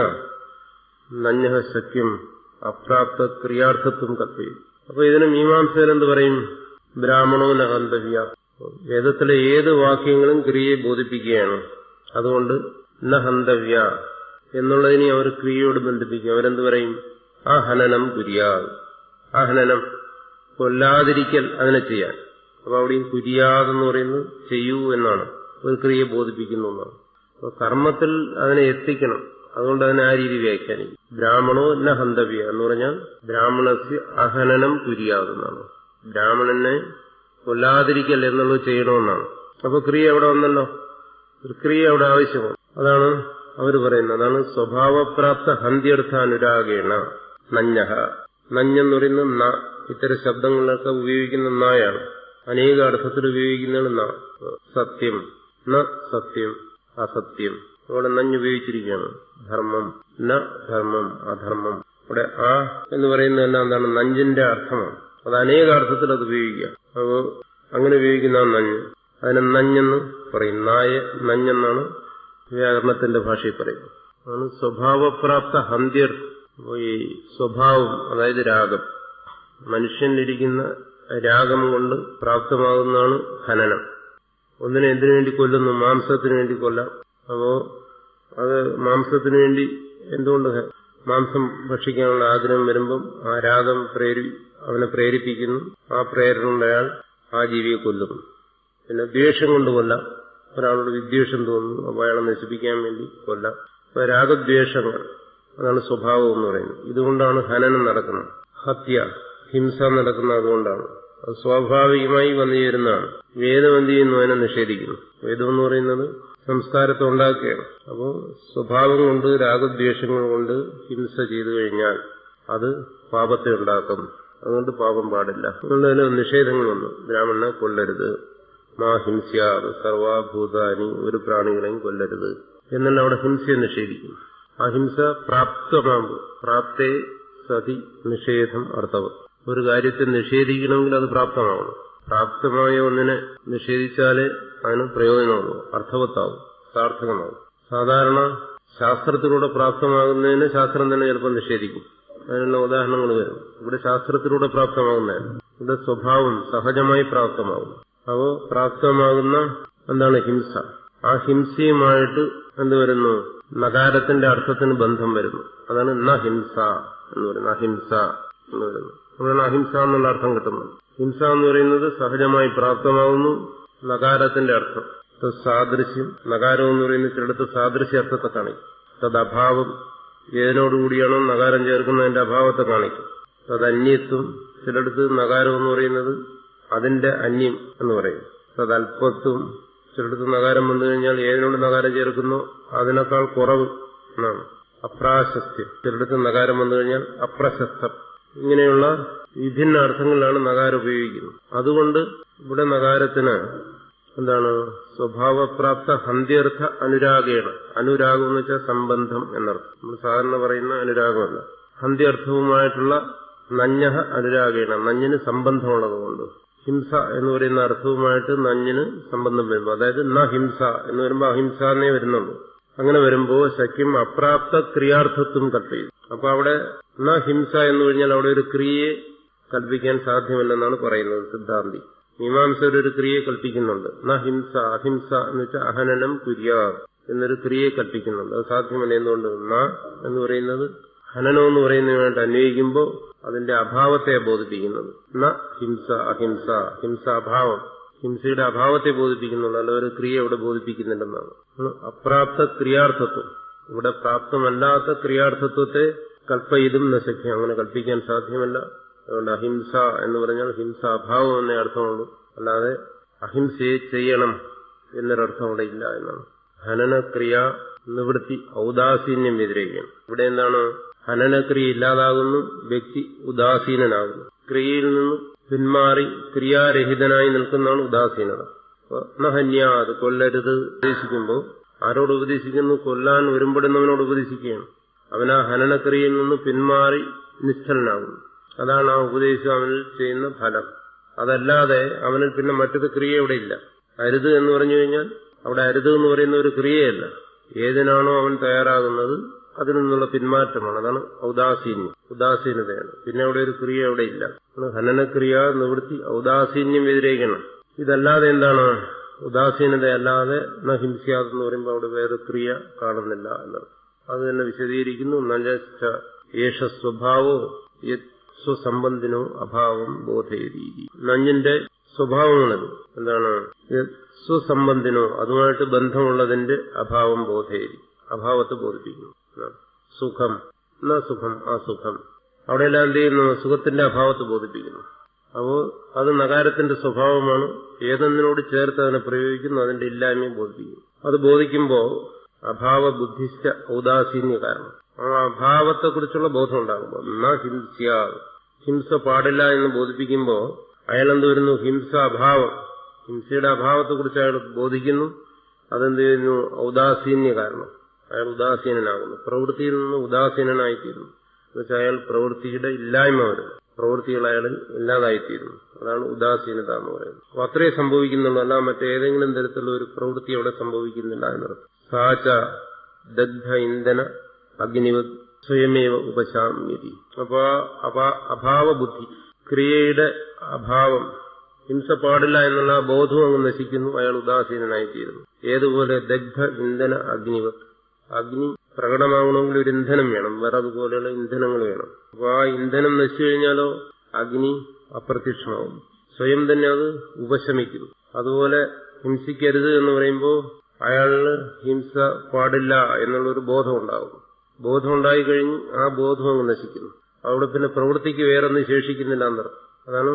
നഞ്ഞ സഖ്യം അപ്രാപ്ത ക്രിയാർത്ഥത്വം കൽപ്പിക്കും അപ്പൊ ഇതിന് മീമാംസകരെന്ത് പറയും ബ്രാഹ്മണോ നഹന്തവ്യ വേദത്തിലെ ഏത് വാക്യങ്ങളും ക്രിയയെ ബോധിപ്പിക്കുകയാണ് അതുകൊണ്ട് നഹന്തവ്യ എന്നുള്ളതിനെ അവർ ക്രിയയോട് ബന്ധിപ്പിക്കും അവരെന്ത് പറയും ആ ഹനനം കുര്യാത് ആ ഹനനം കൊല്ലാതിരിക്കൽ അതിനെ ചെയ്യാൻ അപ്പൊ അവിടെയും കുര്യാതെന്ന് പറയുന്നത് ചെയ്യൂ എന്നാണ് ഒരു ക്രിയയെ ബോധിപ്പിക്കുന്നു എന്നാണ് അപ്പൊ കർമ്മത്തിൽ അതിനെ എത്തിക്കണം അതുകൊണ്ട് അതിനെ ആ രീതി വ്യാഖ്യാനിക്കും ബ്രാഹ്മണോ ന ഹന്തവ്യ എന്ന് പറഞ്ഞാൽ ബ്രാഹ്മണസ് അഹനനം കുര്യാതെന്നാണ് ബ്രാഹ്മണനെ കൊല്ലാതിരിക്കൽ എന്നുള്ളത് ചെയ്യണമെന്നാണ് അപ്പൊ ക്രിയ അവിടെ വന്നല്ലോ ഒരു ക്രിയ അവിടെ ആവശ്യമാണ് അതാണ് അവർ പറയുന്നത് അതാണ് സ്വഭാവപ്രാപ്ത ഹന്ത്യർത്ഥ അനുരാഗേണ നഞ്ഞഹ നഞ്ഞെന്ന് പറയുന്നത് ന ഇത്തരം ശബ്ദങ്ങളിലൊക്കെ ഉപയോഗിക്കുന്ന നായാണ് അനേക അർത്ഥത്തിൽ ഉപയോഗിക്കുന്നതാണ് ന സത്യം ന സത്യം അസത്യം അവിടെ നഞ്ഞ് ഉപയോഗിച്ചിരിക്കുകയാണ് ധർമ്മം ന ധർമ്മം അധർമ്മം ഇവിടെ ആ എന്ന് പറയുന്നത് തന്നെ എന്താണ് നഞ്ചിന്റെ അർത്ഥമാണ് അത് അനേക അർത്ഥത്തിൽ അത് ഉപയോഗിക്കുക അപ്പോ അങ്ങനെ ഉപയോഗിക്കുന്ന നഞ്ഞ് അതിനെ നഞ്ഞെന്ന് പറയും നായ നഞ്ഞെന്നാണ് വ്യാകരണത്തിന്റെ ഭാഷയിൽ പറയുന്നത് ആണ് സ്വഭാവപ്രാപ്ത ഹന്ത്യർ ഈ സ്വഭാവം അതായത് രാഗം മനുഷ്യനിലിരിക്കുന്ന രാഗം കൊണ്ട് പ്രാപ്തമാകുന്നതാണ് ഹനനം ഒന്നിനെ എന്തിനു വേണ്ടി കൊല്ലുന്നു മാംസത്തിന് വേണ്ടി കൊല്ലാം അപ്പോ അത് മാംസത്തിന് വേണ്ടി എന്തുകൊണ്ട് മാംസം ഭക്ഷിക്കാനുള്ള ആഗ്രഹം വരുമ്പം ആ രാഗം പ്രേരി അവനെ പ്രേരിപ്പിക്കുന്നു ആ പ്രേരണ കൊണ്ട് അയാൾ ആ ജീവിയെ കൊല്ലുന്നു പിന്നെ ദ്വേഷം കൊണ്ട് കൊല്ലാം ഒരാളോട് വിദ്വേഷം തോന്നുന്നു അപ്പോൾ അയാളെ നശിപ്പിക്കാൻ വേണ്ടി കൊല്ലാം അപ്പൊ രാഗദ്വേഷങ്ങൾ അതാണ് സ്വഭാവം എന്ന് പറയുന്നത് ഇതുകൊണ്ടാണ് ഹനനം നടക്കുന്നത് ഹത്യ ഹിംസ നടക്കുന്നത് അതുകൊണ്ടാണ് അത് സ്വാഭാവികമായി വന്നു ചേരുന്നതാണ് വേദം എന്ത് ചെയ്യുന്നു അതിനെ നിഷേധിക്കുന്നു വേദം എന്ന് പറയുന്നത് സംസ്കാരത്തെ ഉണ്ടാക്കുകയാണ് അപ്പോൾ സ്വഭാവം കൊണ്ട് രാഗദ്വേഷങ്ങൾ കൊണ്ട് ഹിംസ ചെയ്തു കഴിഞ്ഞാൽ അത് പാപത്തെ ഉണ്ടാക്കും അതുകൊണ്ട് പാപം പാടില്ല അതുകൊണ്ട് അതിന് നിഷേധങ്ങൾ വന്നു ബ്രാഹ്മണനെ കൊല്ലരുത് മാ ഹിംസ്യാത് സർവാഭൂതാനി ഒരു പ്രാണികളെയും കൊല്ലരുത് എന്നുള്ള അവിടെ ഹിംസയെ നിഷേധിക്കും ആ ഹിംസ പ്രാപ്തമാകും പ്രാപ്തേ സതി നിഷേധം അർത്ഥവം ഒരു കാര്യത്തെ നിഷേധിക്കണമെങ്കിൽ അത് പ്രാപ്തമാവണം പ്രാപ്തമായ ഒന്നിനെ നിഷേധിച്ചാലേ അതിന് പ്രയോജനമുള്ളൂ അർത്ഥവത്താവും സാർത്ഥകമാവും സാധാരണ ശാസ്ത്രത്തിലൂടെ പ്രാപ്തമാകുന്നതിന് ശാസ്ത്രം തന്നെ ചിലപ്പോൾ നിഷേധിക്കും അതിനുള്ള ഉദാഹരണങ്ങൾ വരും ഇവിടെ ശാസ്ത്രത്തിലൂടെ പ്രാപ്തമാകുന്നതാണ് ഇവിടെ സ്വഭാവം സഹജമായി പ്രാപ്തമാകും അപ്പോ പ്രാപ്തമാകുന്ന എന്താണ് ഹിംസ ആ ഹിംസയുമായിട്ട് എന്ത് വരുന്നു നകാരത്തിന്റെ അർത്ഥത്തിന് ബന്ധം വരുന്നു അതാണ് ന ഹിംസ എന്ന് പറയുന്നത് അഹിംസ എന്ന് പറയുന്നത് അതാണ് അഹിംസ എന്നുള്ള അർത്ഥം കിട്ടുന്നത് ഹിംസ എന്ന് പറയുന്നത് സഹജമായി പ്രാപ്തമാകുന്നു നകാരത്തിന്റെ അർത്ഥം സാദൃശ്യം നകാരം എന്ന് പറയുന്നത് ചിലടത്ത് സാദൃശ്യ അർത്ഥത്തെ കാണിക്കും തദ്ഭാവം ഏതിനോടുകൂടിയാണോ നകാരം ചേർക്കുന്നതിന്റെ അഭാവത്തെ കാണിക്കും തദന്യത്വം ചിലടത്ത് നകാരം എന്ന് പറയുന്നത് അതിന്റെ അന്യം എന്ന് പറയും തദൽപ്പത്വം ചിലടത്ത് നകാരം വന്നു കഴിഞ്ഞാൽ ഏതിനോട് നകാരം ചേർക്കുന്നോ അതിനേക്കാൾ കുറവ് എന്നാണ് അപ്രാശസ്ത്യം ചിലടത്ത് നകാരം വന്നു കഴിഞ്ഞാൽ അപ്രശസ്തം ഇങ്ങനെയുള്ള വിഭിന്ന അർത്ഥങ്ങളിലാണ് നകാരം ഉപയോഗിക്കുന്നത് അതുകൊണ്ട് ഇവിടെ നകാരത്തിന് എന്താണ് സ്വഭാവപ്രാപ്ത ഹന്ത്യർത്ഥ അനുരാഗേണ അനുരാഗം എന്ന് വെച്ചാൽ സംബന്ധം എന്നർത്ഥം നമ്മൾ സാധാരണ പറയുന്ന അനുരാഗമല്ല ഹന്ത്യർത്ഥവുമായിട്ടുള്ള നഞ്ഞഹ അനുരാഗേണ നഞ്ഞിന് സംബന്ധമുള്ളതുകൊണ്ട് ഹിംസ എന്ന് പറയുന്ന അർത്ഥവുമായിട്ട് നഞ്ഞിന് സംബന്ധം വരുമ്പോൾ അതായത് ന ഹിംസ എന്ന് വരുമ്പോൾ അഹിംസ എന്നേ വരുന്നുള്ളൂ അങ്ങനെ വരുമ്പോൾ ശക്യം അപ്രാപ്ത ക്രിയാർത്ഥത്വം കൽപ്പിക്കും അപ്പൊ അവിടെ ന ഹിംസ എന്ന് കഴിഞ്ഞാൽ അവിടെ ഒരു ക്രിയയെ കൽപ്പിക്കാൻ സാധ്യമല്ലെന്നാണ് പറയുന്നത് സിദ്ധാന്തി മീമാംസകർ ഒരു ക്രിയയെ കൽപ്പിക്കുന്നുണ്ട് ന ഹിംസ അഹിംസ എന്ന് വെച്ചാൽ അഹനനം കുര്യാർ എന്നൊരു ക്രിയയെ കൽപ്പിക്കുന്നുണ്ട് അത് സാധ്യമല്ല എന്തുകൊണ്ട് ന എന്ന് പറയുന്നത് ഹനനം എന്ന് പറയുന്നതിനായിട്ട് അന്വയിക്കുമ്പോൾ അതിന്റെ അഭാവത്തെ ബോധിപ്പിക്കുന്നത് ന ഹിംസ അഹിംസ ഹിംസ അഭാവം ഹിംസയുടെ അഭാവത്തെ ബോധിപ്പിക്കുന്നുള്ളൂ അല്ല ഒരു ക്രിയ ഇവിടെ ബോധിപ്പിക്കുന്നില്ലെന്നാണ് അപ്രാപ്ത ക്രിയാർത്ഥത്വം ഇവിടെ പ്രാപ്തമല്ലാത്ത ക്രിയാർത്ഥത്വത്തെ കൽപ്പയിതും നശക്യം അങ്ങനെ കൽപ്പിക്കാൻ സാധ്യമല്ല അതുകൊണ്ട് അഹിംസ എന്ന് പറഞ്ഞാൽ ഹിംസ അഭാവം എന്നേ അർത്ഥമുള്ളൂ അല്ലാതെ അഹിംസയെ ചെയ്യണം എന്നൊരർത്ഥം അവിടെ ഇല്ല എന്നാണ് ഹനനക്രിയ നിവൃത്തി ഔദാസീന്യം വ്യതിരേക്കണം ഇവിടെ എന്താണ് ഹനനക്രിയ ഇല്ലാതാകുന്നു വ്യക്തി ഉദാസീനനാകുന്നു ക്രിയയിൽ നിന്ന് പിന്മാറി ക്രിയാരഹിതനായി നിൽക്കുന്നതാണ് ഉദാസീനത നഹന്യാത് കൊല്ലരുത് ഉപദേശിക്കുമ്പോൾ ആരോട് ഉപദേശിക്കുന്നു കൊല്ലാൻ ഒരുമ്പെടുന്നവനോട് ഉപദേശിക്കുകയാണ് അവൻ ആ ഹനനക്രിയയിൽ നിന്ന് പിന്മാറി നിശ്ചലനാകുന്നു അതാണ് ആ ഉപദേശം അവനിൽ ചെയ്യുന്ന ഫലം അതല്ലാതെ അവനിൽ പിന്നെ മറ്റൊരു ക്രിയ ഇവിടെ ഇല്ല അരുത് എന്ന് പറഞ്ഞു കഴിഞ്ഞാൽ അവിടെ അരുത് എന്ന് പറയുന്ന ഒരു ക്രിയയല്ല ഏതിനാണോ അവൻ തയ്യാറാകുന്നത് അതിൽ നിന്നുള്ള പിന്മാറ്റമാണ് അതാണ് ഔദാസീന്യം ഉദാസീനതയാണ് പിന്നെ അവിടെ ഒരു ക്രിയ അവിടെ ഇല്ല ഹനനക്രിയ നിവൃത്തി ഔദാസീന്യം വ്യതിരേക്കണം ഇതല്ലാതെ എന്താണ് ഉദാസീനതയല്ലാതെ ന ഹിംസ്യാതെന്ന് പറയുമ്പോൾ അവിടെ വേറെ ക്രിയ കാണുന്നില്ല എന്നർത്ഥം അത് തന്നെ വിശദീകരിക്കുന്നു നജ യേശ സ്വഭാവോ സ്വസംബന്ധിനോ അഭാവം ബോധയരീതി നഞ്ഞിന്റെ സ്വഭാവങ്ങളത് എന്താണ് സ്വസംബന്ധിനോ അതുമായിട്ട് ബന്ധമുള്ളതിന്റെ അഭാവം ബോധയരി അഭാവത്തെ ബോധിപ്പിക്കുന്നു സുഖം എന്നാ സുഖം ആ സുഖം അവിടെയെല്ലാം എന്ത് ചെയ്യുന്നു സുഖത്തിന്റെ അഭാവത്തെ ബോധിപ്പിക്കുന്നു അപ്പോ അത് നഗാരത്തിന്റെ സ്വഭാവമാണ് ഏതെന്നിനോട് ചേർത്ത് അതിനെ പ്രയോഗിക്കുന്നു അതിന്റെ ഇല്ലായ്മയും ബോധിപ്പിക്കുന്നു അത് ബോധിക്കുമ്പോൾ അഭാവ ബുദ്ധിസ്ഥ ഔദാസീന്യ കാരണം ആ അഭാവത്തെക്കുറിച്ചുള്ള ബോധം ഉണ്ടാകുമ്പോൾ ന ഹിംസ്യ ഹിംസ പാടില്ല എന്ന് ബോധിപ്പിക്കുമ്പോൾ അയാൾ എന്ത് വരുന്നു ഹിംസ അഭാവം ഹിംസയുടെ അഭാവത്തെക്കുറിച്ച് അയാൾ ബോധിക്കുന്നു അതെന്ത് ചെയ്യുന്നു ഔദാസീന്യ കാരണം അയാൾ ഉദാസീനനാകുന്നു പ്രവൃത്തിയിൽ നിന്ന് ഉദാസീനനായിത്തീരുന്നു എന്നുവെച്ചാൽ അയാൾ പ്രവൃത്തിയുടെ ഇല്ലായ്മ വരുന്നു പ്രവൃത്തികൾ അയാളിൽ ഇല്ലാതായിത്തീരുന്നു അതാണ് ഉദാസീനത എന്ന് പറയുന്നത് അപ്പൊ അത്രേ സംഭവിക്കുന്നുള്ളൂ അല്ല മറ്റേതെങ്കിലും തരത്തിലുള്ള ഒരു പ്രവൃത്തി അവിടെ സംഭവിക്കുന്നില്ല എന്നർത്ഥം സാച ദഗ്ധ ഇന്ധന അഗ്നിവത് സ്വയമേവ ഉപശാമ്യതി അപ്പൊ അഭാവബുദ്ധി ക്രിയയുടെ അഭാവം ഹിംസ പാടില്ല എന്നുള്ള ബോധവും അങ്ങ് നശിക്കുന്നു അയാൾ ഉദാസീനനായിത്തീരുന്നു ഏതുപോലെ ദഗ്ധ ഇന്ധന അഗ്നിവത് അഗ്നി പ്രകടമാകണമെങ്കിൽ ഒരു ഇന്ധനം വേണം വിറക് പോലെയുള്ള ഇന്ധനങ്ങൾ വേണം അപ്പൊ ആ ഇന്ധനം നശിച്ചു കഴിഞ്ഞാലോ അഗ്നി അപ്രത്യക്ഷമാവും സ്വയം തന്നെ അത് ഉപശമിക്കുന്നു അതുപോലെ ഹിംസിക്കരുത് എന്ന് പറയുമ്പോൾ അയാളിന് ഹിംസ പാടില്ല എന്നുള്ളൊരു ബോധം ഉണ്ടാകും ബോധം ഉണ്ടായി കഴിഞ്ഞ് ആ ബോധം അങ്ങ് നശിക്കുന്നു അവിടെ പിന്നെ പ്രവൃത്തിക്ക് വേറൊന്നും ശേഷിക്കുന്നില്ല എന്നർത്ഥം അതാണ്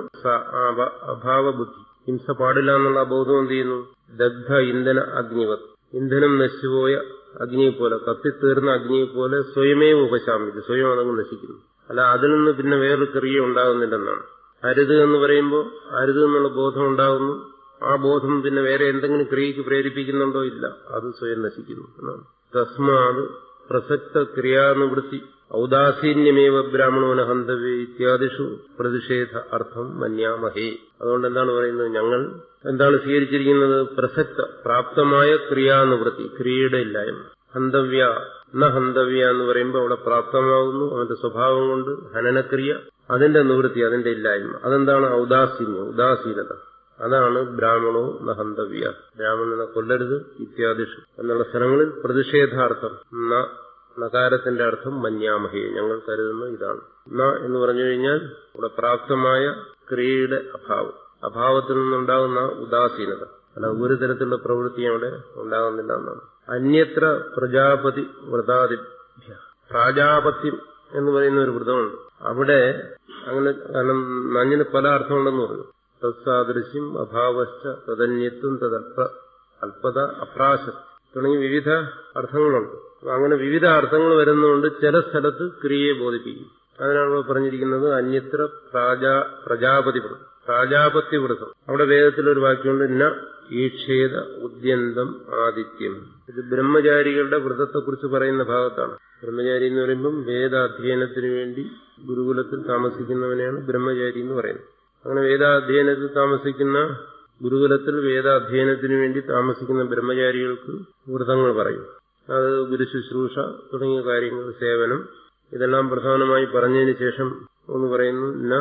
അഭാവബുദ്ധി ഹിംസ പാടില്ല എന്നുള്ള ബോധം എന്ത് ചെയ്യുന്നു ദഗ്ധ ഇന്ധന അഗ്നിവത് ഇന്ധനം നശിച്ചുപോയ അഗ്നിയെ പോലെ കത്തിത്തീർന്ന അഗ്നിയെ പോലെ സ്വയമേ ഉപശാമിച്ചു സ്വയം അതങ്ങ് നശിക്കുന്നു അല്ല അതിൽ നിന്ന് പിന്നെ വേറൊരു ക്രിയ ഉണ്ടാകുന്നില്ലെന്നാണ് അരുത് എന്ന് പറയുമ്പോൾ അരുത് എന്നുള്ള ബോധം ഉണ്ടാകുന്നു ആ ബോധം പിന്നെ വേറെ എന്തെങ്കിലും ക്രിയക്ക് പ്രേരിപ്പിക്കുന്നുണ്ടോ ഇല്ല അത് സ്വയം നശിക്കുന്നു എന്നാണ് തസ്മാത് പ്രസക്ത ക്രിയാനിവൃത്തി ഔദാസീന്യമേവ ബ്രാഹ്മണോന ഹന്തവ്യ ഇത്യാദിഷു പ്രതിഷേധ അർത്ഥം മന്യാമഹേ അതുകൊണ്ട് എന്താണ് പറയുന്നത് ഞങ്ങൾ എന്താണ് സ്വീകരിച്ചിരിക്കുന്നത് പ്രസക്ത പ്രാപ്തമായ ക്രിയാനിവൃത്തി ക്രിയയുടെ ഇല്ലായ്മ ഹന്തവ്യ ന ഹന്തവ്യ എന്ന് പറയുമ്പോൾ അവിടെ പ്രാപ്തമാകുന്നു അവന്റെ സ്വഭാവം കൊണ്ട് ഹനനക്രിയ അതിന്റെ നിവൃത്തി അതിന്റെ ഇല്ലായ്മ അതെന്താണ് ഔദാസീന്യം ഉദാസീനത അതാണ് ബ്രാഹ്മണോ നഹന്തവ്യ ബ്രാഹ്മണനെ കൊല്ലരുത് ഇത്യാദിഷു എന്നുള്ള സ്ഥലങ്ങളിൽ പ്രതിഷേധാർത്ഥം ന നകാരത്തിന്റെ അർത്ഥം മന്യാമഹേ ഞങ്ങൾ കരുതുന്ന ഇതാണ് ന എന്ന് പറഞ്ഞു കഴിഞ്ഞാൽ ഇവിടെ പ്രാപ്തമായ ക്രിയയുടെ അഭാവം അഭാവത്തിൽ നിന്നുണ്ടാകുന്ന ഉദാസീനത അല്ല ഒരു തരത്തിലുള്ള പ്രവൃത്തി അവിടെ ഉണ്ടാകുന്നില്ല എന്നാണ് അന്യത്ര പ്രജാപതി വ്രതാദിഭ്യ പ്രാജാപത്യം എന്ന് പറയുന്ന ഒരു വ്രതമുണ്ട് അവിടെ അങ്ങനെ കാരണം നഞ്ഞിന് പല അർത്ഥമുണ്ടെന്ന് പറഞ്ഞു തത്സാദൃശ്യം അഭാവശ്ച തദന്യത്വം തദൽപ അല്പത അപ്രാശസ്തി തുടങ്ങി വിവിധ അർത്ഥങ്ങളുണ്ട് അങ്ങനെ വിവിധ അർത്ഥങ്ങൾ വരുന്നതുകൊണ്ട് ചില സ്ഥലത്ത് ക്രിയയെ ബോധിപ്പിക്കും അതിനാണ് ഇവിടെ പറഞ്ഞിരിക്കുന്നത് അന്യത്ര പ്രാജാ പ്രജാപതി വ്രതം പ്രാജാപത്യ വ്രതം അവിടെ വേദത്തിലൊരു വാക്യമുണ്ട് ന ഈക്ഷേത ഉദ്യന്തം ആദിത്യം ഇത് ബ്രഹ്മചാരികളുടെ വ്രതത്തെക്കുറിച്ച് പറയുന്ന ഭാഗത്താണ് ബ്രഹ്മചാരി എന്ന് പറയുമ്പം വേദാധ്യയനത്തിന് വേണ്ടി ഗുരുകുലത്തിൽ താമസിക്കുന്നവനെയാണ് ബ്രഹ്മചാരി എന്ന് പറയുന്നത് അങ്ങനെ വേദാധ്യയനത്തിൽ താമസിക്കുന്ന ഗുരുകുലത്തിൽ വേദാധ്യയനത്തിന് വേണ്ടി താമസിക്കുന്ന ബ്രഹ്മചാരികൾക്ക് വ്രതങ്ങൾ പറയും അത് ഗുരുശുശ്രൂഷ തുടങ്ങിയ കാര്യങ്ങൾ സേവനം ഇതെല്ലാം പ്രധാനമായി പറഞ്ഞതിന് ശേഷം ഒന്ന് പറയുന്നു ന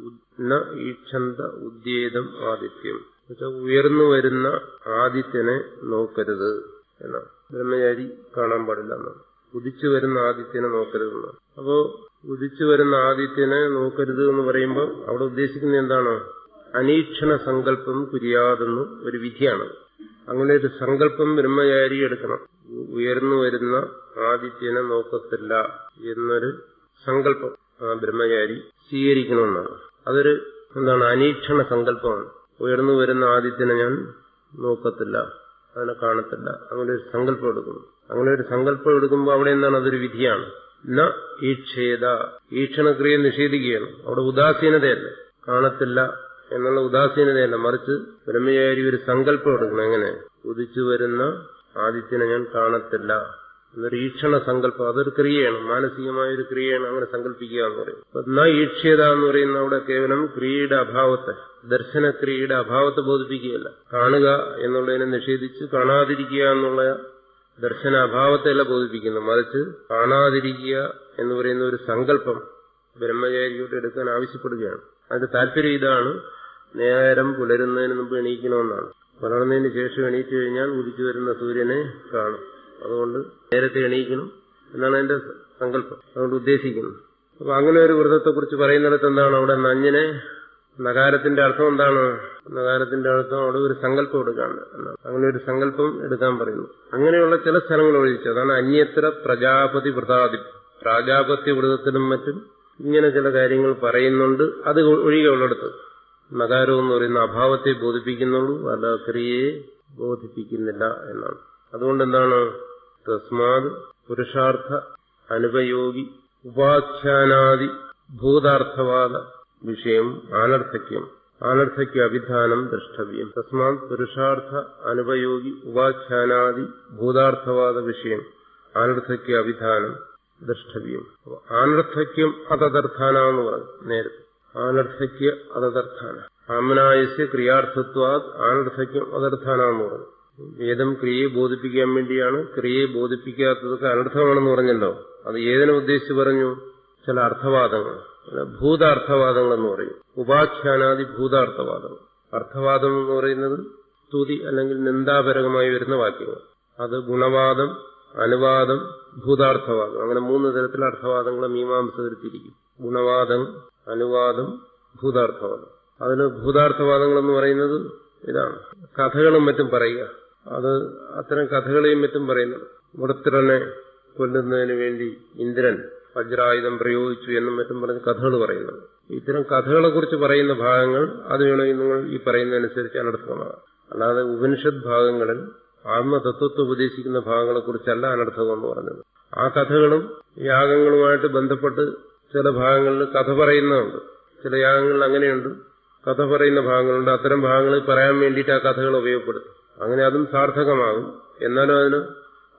ന ഈക്ഷന്ത ഉദ്യേതം ആദിത്യം എന്നുവെച്ചാൽ ഉയർന്നു വരുന്ന ആദിത്യനെ നോക്കരുത് എന്നാണ് ബ്രഹ്മചാരി കാണാൻ പാടില്ല എന്നാണ് ഉദിച്ചു വരുന്ന ആദിത്യനെ നോക്കരുത് എന്നാണ് അപ്പോ ഉദിച്ചു വരുന്ന ആദിത്യനെ നോക്കരുത് എന്ന് പറയുമ്പോൾ അവിടെ ഉദ്ദേശിക്കുന്നത് എന്താണ് അനീക്ഷണ സങ്കല്പം കുര്യാതെന്ന് ഒരു വിധിയാണ് അങ്ങനെ ഒരു സങ്കല്പം ബ്രഹ്മചാരി എടുക്കണം ഉയർന്നു വരുന്ന ആദിത്യനെ നോക്കത്തില്ല എന്നൊരു സങ്കല്പം ആ ബ്രഹ്മചാരി സ്വീകരിക്കണമെന്നാണ് അതൊരു എന്താണ് അനീക്ഷണ സങ്കല്പമാണ് ഉയർന്നു വരുന്ന ആദിത്യനെ ഞാൻ നോക്കത്തില്ല അതിനെ കാണത്തില്ല അങ്ങനെ ഒരു സങ്കല്പം എടുക്കുന്നു അങ്ങനെ ഒരു സങ്കല്പം എടുക്കുമ്പോൾ അവിടെ എന്താണ് അതൊരു വിധിയാണ് ന ഈക്ഷേത ഈക്ഷണക്രിയ നിഷേധിക്കുകയാണ് അവിടെ ഉദാസീനതയല്ല കാണത്തില്ല എന്നുള്ള ഉദാസീനതയല്ല മറിച്ച് ബ്രഹ്മചാരി ഒരു സങ്കല്പം എടുക്കണം എങ്ങനെ ഉദിച്ചു വരുന്ന ആദിത്യനെ ഞാൻ കാണത്തില്ല എന്നൊരു ഈക്ഷണ സങ്കല്പം അതൊരു ക്രിയയാണ് മാനസികമായ ഒരു ക്രിയയാണ് അങ്ങനെ സങ്കല്പിക്കുക എന്ന് പറയും അപ്പൊ ന ഈക്ഷ്യത എന്ന് പറയുന്ന അവിടെ കേവലം ക്രിയയുടെ അഭാവത്തെ ദർശനക്രിയയുടെ അഭാവത്തെ ബോധിപ്പിക്കുകയല്ല കാണുക എന്നുള്ളതിനെ നിഷേധിച്ച് കാണാതിരിക്കുക എന്നുള്ള ദർശനാഭാവത്തെയല്ല ബോധിപ്പിക്കുന്നു മറിച്ച് കാണാതിരിക്കുക എന്ന് പറയുന്ന ഒരു സങ്കല്പം ബ്രഹ്മചാരിയോട് എടുക്കാൻ ആവശ്യപ്പെടുകയാണ് അതിന്റെ താല്പര്യം ഇതാണ് നേരം പുലരുന്നതിന് മുമ്പ് എണീക്കണമെന്നാണ് പുലർന്നതിന് ശേഷം എണീറ്റ് കഴിഞ്ഞാൽ ഉദിച്ചു വരുന്ന സൂര്യനെ കാണും അതുകൊണ്ട് നേരത്തെ എണീക്കണം എന്നാണ് എന്റെ സങ്കല്പം അതുകൊണ്ട് ഉദ്ദേശിക്കുന്നത് അപ്പൊ അങ്ങനെ ഒരു വ്രതത്തെക്കുറിച്ച് പറയുന്നിടത്ത് എന്താണ് അവിടെ നഞ്ഞിനെ നഗാരത്തിന്റെ അർത്ഥം എന്താണ് നഗാരത്തിന്റെ അർത്ഥം അവിടെ ഒരു സങ്കല്പം എടുക്കാണ്ട് എന്നാണ് അങ്ങനെ ഒരു സങ്കല്പം എടുക്കാൻ പറയുന്നു അങ്ങനെയുള്ള ചില സ്ഥലങ്ങൾ ഒഴിച്ച് അതാണ് അന്യത്ര പ്രജാപതി വ്രതാദി പ്രാജാപത്യ വ്രതത്തിനും മറ്റും ഇങ്ങനെ ചില കാര്യങ്ങൾ പറയുന്നുണ്ട് അത് ഒഴികെ ഉള്ളിടത്ത് നഗാരം എന്ന് പറയുന്ന അഭാവത്തെ ബോധിപ്പിക്കുന്നുള്ളൂ അല്ല ക്രിയയെ ബോധിപ്പിക്കുന്നില്ല എന്നാണ് അതുകൊണ്ട് എന്താണ് തസ്മാത് പുരുഷാർത്ഥ അനുപയോഗി ഉപാഖ്യാനാദി ഭൂതാർത്ഥവാദ വിഷയം ആനർത്ഥക്യം ആനർത്ഥക്യ അഭിധാനം ദ്രഷ്ടവ്യം തസ്മാത് പുരുഷാർത്ഥ അനുപയോഗി ഉപാഖ്യാനാദി ഭൂതാർത്ഥവാദ വിഷയം ആനർത്ഥക്യ അഭിധാനം ദ്രഷ്ടവ്യം ആനർത്ഥക്യം അതദർത്ഥാന എന്ന് പറഞ്ഞു നേരത്തെ ആനർത്ഥക്യ അതദർത്ഥാന ആമനായസ്യ ക്രിയാർത്ഥത്വാത് ആനർത്ഥക്യം അതർത്ഥാന എന്ന് പറഞ്ഞു വേദം ക്രിയയെ ബോധിപ്പിക്കാൻ വേണ്ടിയാണ് ക്രിയയെ ബോധിപ്പിക്കാത്തതൊക്കെ അനർത്ഥമാണെന്ന് പറഞ്ഞല്ലോ അത് ഏതിനെ ഉദ്ദേശിച്ച് പറഞ്ഞു ചില അർത്ഥവാദങ്ങൾ ഭൂതാർത്ഥവാദങ്ങൾ എന്ന് പറയും ഉപാഖ്യാനാദി ഭൂതാർത്ഥവാദങ്ങൾ അർത്ഥവാദം എന്ന് പറയുന്നത് സ്തുതി അല്ലെങ്കിൽ നിന്ദാപരകമായി വരുന്ന വാക്യങ്ങൾ അത് ഗുണവാദം അനുവാദം ഭൂതാർത്ഥവാദം അങ്ങനെ മൂന്ന് തരത്തിലുള്ള അർത്ഥവാദങ്ങളെ മീമാംസകരിച്ചിരിക്കും ഗുണവാദം അനുവാദം ഭൂതാർത്ഥവാദം അതിന് ഭൂതാർത്ഥവാദങ്ങൾ എന്ന് പറയുന്നത് ഇതാണ് കഥകളും മറ്റും പറയുക അത് അത്തരം കഥകളെയും മറ്റും പറയുന്നത് വൃത്രനെ കൊല്ലുന്നതിന് വേണ്ടി ഇന്ദ്രൻ വജ്രായുധം പ്രയോഗിച്ചു എന്നും മറ്റും പറഞ്ഞ് കഥകൾ പറയുന്നത് ഇത്തരം കഥകളെ കുറിച്ച് പറയുന്ന ഭാഗങ്ങൾ അത് വേണമെങ്കിൽ നിങ്ങൾ ഈ പറയുന്നതനുസരിച്ച് അനർത്ഥകമാകാം അല്ലാതെ ഉപനിഷത് ഭാഗങ്ങളിൽ ആത്മതത്വത്തെ ഉപദേശിക്കുന്ന ഭാഗങ്ങളെ കുറിച്ചല്ല അനർത്ഥകം എന്ന് പറഞ്ഞത് ആ കഥകളും യാഗങ്ങളുമായിട്ട് ബന്ധപ്പെട്ട് ചില ഭാഗങ്ങളിൽ കഥ പറയുന്നുണ്ട് ചില യാഗങ്ങളിൽ അങ്ങനെയുണ്ട് കഥ പറയുന്ന ഭാഗങ്ങളുണ്ട് അത്തരം ഭാഗങ്ങളിൽ പറയാൻ വേണ്ടിയിട്ട് ആ കഥകൾ ഉപയോഗപ്പെടുത്തും അങ്ങനെ അതും സാർത്ഥകമാകും എന്നാലും അതിന്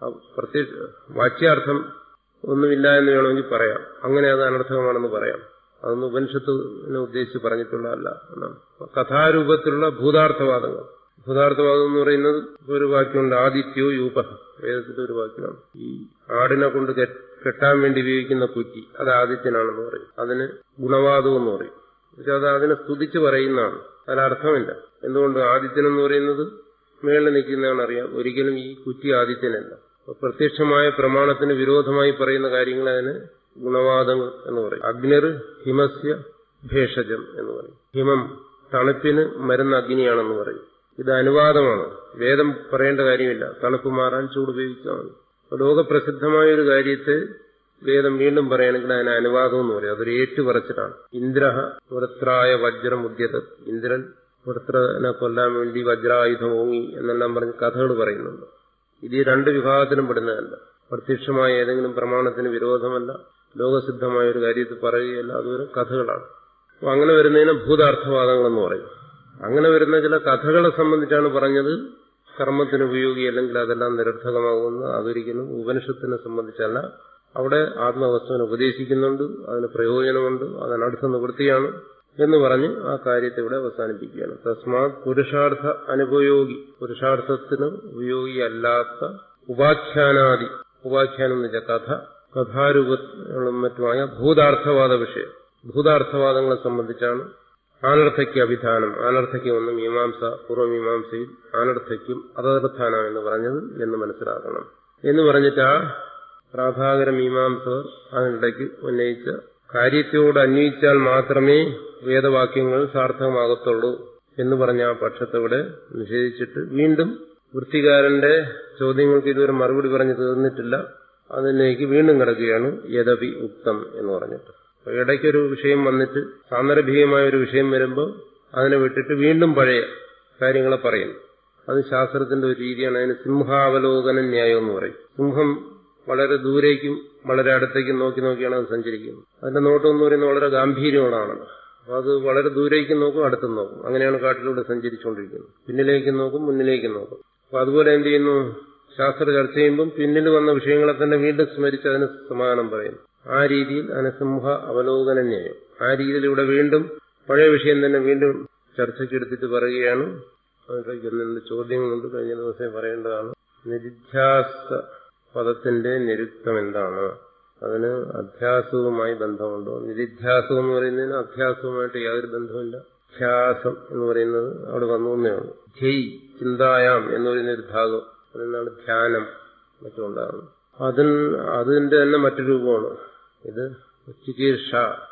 പ്രത്യേക വാച്യാർത്ഥം ഒന്നുമില്ല എന്ന് വേണമെങ്കിൽ പറയാം അങ്ങനെ അത് അനർത്ഥകമാണെന്ന് പറയാം അതൊന്നും ഉപനിഷത്തിനെ ഉദ്ദേശിച്ച് പറഞ്ഞിട്ടുള്ളതല്ല എന്നാണ് കഥാരൂപത്തിലുള്ള ഭൂതാർത്ഥവാദങ്ങൾ ഭൂതാർത്ഥവാദം എന്ന് പറയുന്നത് ഒരു വാക്യമുണ്ട് ആദിത്യോ യൂപ വേദത്തിലെ ഒരു വാക്യമാണ് ഈ ആടിനെ കൊണ്ട് കെട്ടാൻ വേണ്ടി ഉപയോഗിക്കുന്ന കുറ്റി അത് ആദിത്യനാണെന്ന് പറയും അതിന് ഗുണവാദം എന്ന് പറയും പക്ഷെ അത് അതിനെ സ്തുതിച്ച് പറയുന്നതാണ് അതിലർത്ഥമില്ല എന്തുകൊണ്ട് ആദിത്യൻ എന്ന് പറയുന്നത് മേളിൽ നിൽക്കുന്നതാണ് അറിയാം ഒരിക്കലും ഈ കുറ്റി ആദിത്യനല്ല പ്രത്യക്ഷമായ പ്രമാണത്തിന് വിരോധമായി പറയുന്ന കാര്യങ്ങൾ അതിന് ഗുണവാദങ്ങൾ എന്ന് പറയും അഗ്നിർ ഹിമസ്യ ഭേഷജം എന്ന് പറയും ഹിമം തണുപ്പിന് മരുന്ന് അഗ്നിയാണെന്ന് പറയും ഇത് അനുവാദമാണ് വേദം പറയേണ്ട കാര്യമില്ല തണുപ്പ് മാറാൻ ചൂട് ഉപയോഗിച്ചാൽ മതി ലോകപ്രസിദ്ധമായ ഒരു കാര്യത്തെ വേദം വീണ്ടും പറയുകയാണെങ്കിൽ അതിന് അനുവാദം എന്ന് പറയും അതൊരു ഏറ്റുപറച്ചിലാണ് ഇന്ദ്ര വൃത്രായ വജ്രം ഉദ്യത് ഇന്ദ്രൻ വൃത്രനെ കൊല്ലാൻ വേണ്ടി വജ്രായുധം ഓങ്ങി എന്നെല്ലാം പറഞ്ഞ് കഥകൾ പറയുന്നുണ്ട് ഇത് ഈ രണ്ട് വിഭാഗത്തിനും പെടുന്നതല്ല പ്രത്യക്ഷമായ ഏതെങ്കിലും പ്രമാണത്തിന് വിരോധമല്ല ലോകസിദ്ധമായ ഒരു കാര്യത്തിൽ പറയുകയല്ല അതൊരു കഥകളാണ് അപ്പൊ അങ്ങനെ വരുന്നതിന് ഭൂതാർത്ഥവാദങ്ങളെന്ന് പറയും അങ്ങനെ വരുന്ന ചില കഥകളെ സംബന്ധിച്ചാണ് പറഞ്ഞത് കർമ്മത്തിന് ഉപയോഗി അല്ലെങ്കിൽ അതെല്ലാം നിരർത്ഥകമാകുന്നത് അതൊരിക്കലും ഉപനിഷത്തിനെ സംബന്ധിച്ചല്ല അവിടെ ആത്മവസ്തുവിനെ ഉപദേശിക്കുന്നുണ്ട് അതിന് പ്രയോജനമുണ്ട് അതിനടുത്ത നിവൃത്തിയാണ് എന്ന് പറഞ്ഞ് ആ കാര്യത്തെ ഇവിടെ അവസാനിപ്പിക്കുകയാണ് തസ്മാത് പുരുഷാർത്ഥ അനുപയോഗി പുരുഷാർത്ഥത്തിന് ഉപയോഗിയല്ലാത്ത ഉപാഖ്യാനാദി ഉപാഖ്യാനം എന്ന് വെച്ചാൽ കഥ കഥാരൂപങ്ങളും മറ്റുമായ ഭൂതാർത്ഥവാദ വിഷയം ഭൂതാർത്ഥവാദങ്ങളെ സംബന്ധിച്ചാണ് ആനർത്ഥയ്ക്ക് അഭിധാനം ആനർത്ഥയ്ക്ക് ഒന്ന് മീമാംസ പൂർവ്വമീമാംസയിൽ ആനർത്ഥയ്ക്കും അതർത്ഥാനം എന്ന് പറഞ്ഞത് എന്ന് മനസ്സിലാക്കണം എന്ന് പറഞ്ഞിട്ട് ആ പ്രാഭാകര മീമാംസകർ അതിനിടയ്ക്ക് ഉന്നയിച്ച കാര്യത്തോട് അന്വയിച്ചാൽ മാത്രമേ വേദവാക്യങ്ങൾ സാർത്ഥകമാകത്തുള്ളൂ എന്ന് പറഞ്ഞ ആ പക്ഷത്തെ ഇവിടെ നിഷേധിച്ചിട്ട് വീണ്ടും വൃത്തികാരന്റെ ചോദ്യങ്ങൾക്ക് ഇതുവരെ മറുപടി പറഞ്ഞു തീർന്നിട്ടില്ല അതിലേക്ക് വീണ്ടും കിടക്കുകയാണ് യദപി ഉക്തം എന്ന് പറഞ്ഞിട്ട് ഇടയ്ക്കൊരു വിഷയം വന്നിട്ട് സാന്ദർഭികമായ ഒരു വിഷയം വരുമ്പോൾ അതിനെ വിട്ടിട്ട് വീണ്ടും പഴയ കാര്യങ്ങളെ പറയുന്നു അത് ശാസ്ത്രത്തിന്റെ ഒരു രീതിയാണ് അതിന് സിംഹാവലോകന ന്യായം എന്ന് പറയും സിംഹം വളരെ ദൂരേക്കും വളരെ അടുത്തേക്കും നോക്കി നോക്കിയാണ് അത് സഞ്ചരിക്കുന്നത് അതിന്റെ നോട്ടം എന്ന് പറയുന്നത് വളരെ ഗാംഭീര്യമുള്ളതാണ് അപ്പൊ അത് വളരെ ദൂരേക്കും നോക്കും അടുത്തും നോക്കും അങ്ങനെയാണ് കാട്ടിലൂടെ സഞ്ചരിച്ചുകൊണ്ടിരിക്കുന്നത് പിന്നിലേക്കും നോക്കും മുന്നിലേക്കും നോക്കും അപ്പൊ അതുപോലെ എന്ത് ചെയ്യുന്നു ശാസ്ത്ര ചർച്ച ചെയ്യുമ്പം പിന്നിൽ വന്ന വിഷയങ്ങളെ തന്നെ വീണ്ടും സ്മരിച്ച് അതിന് സമാധാനം പറയുന്നു ആ രീതിയിൽ അതിന് സിംഹ അവലോകന ന്യായം ആ രീതിയിൽ ഇവിടെ വീണ്ടും പഴയ വിഷയം തന്നെ വീണ്ടും ചർച്ചയ്ക്കെടുത്തിട്ട് പറയുകയാണ് അതിലേക്ക് ഒന്ന് ചോദ്യങ്ങളുണ്ട് കഴിഞ്ഞ ദിവസം പറയേണ്ടതാണ് നിരിധ്യാസ പദത്തിന്റെ നിരുക്തം എന്താണ് അതിന് അധ്യാസവുമായി ബന്ധമുണ്ടോ നിരിധ്യാസം എന്ന് പറയുന്നതിന് അധ്യാസവുമായിട്ട് യാതൊരു ബന്ധമില്ല അധ്യാസം എന്ന് പറയുന്നത് അവിടെ വന്നു തന്നെയാണ് ധ്യയ് ചിന്തായാം എന്ന് പറയുന്ന ഒരു ഭാഗം അതിനാണ് ധ്യാനം മറ്റും ഉണ്ടാകുന്നത് അതിൽ അതിന്റെ തന്നെ മറ്റൊരു രൂപമാണ് ഇത് ചികീർഷ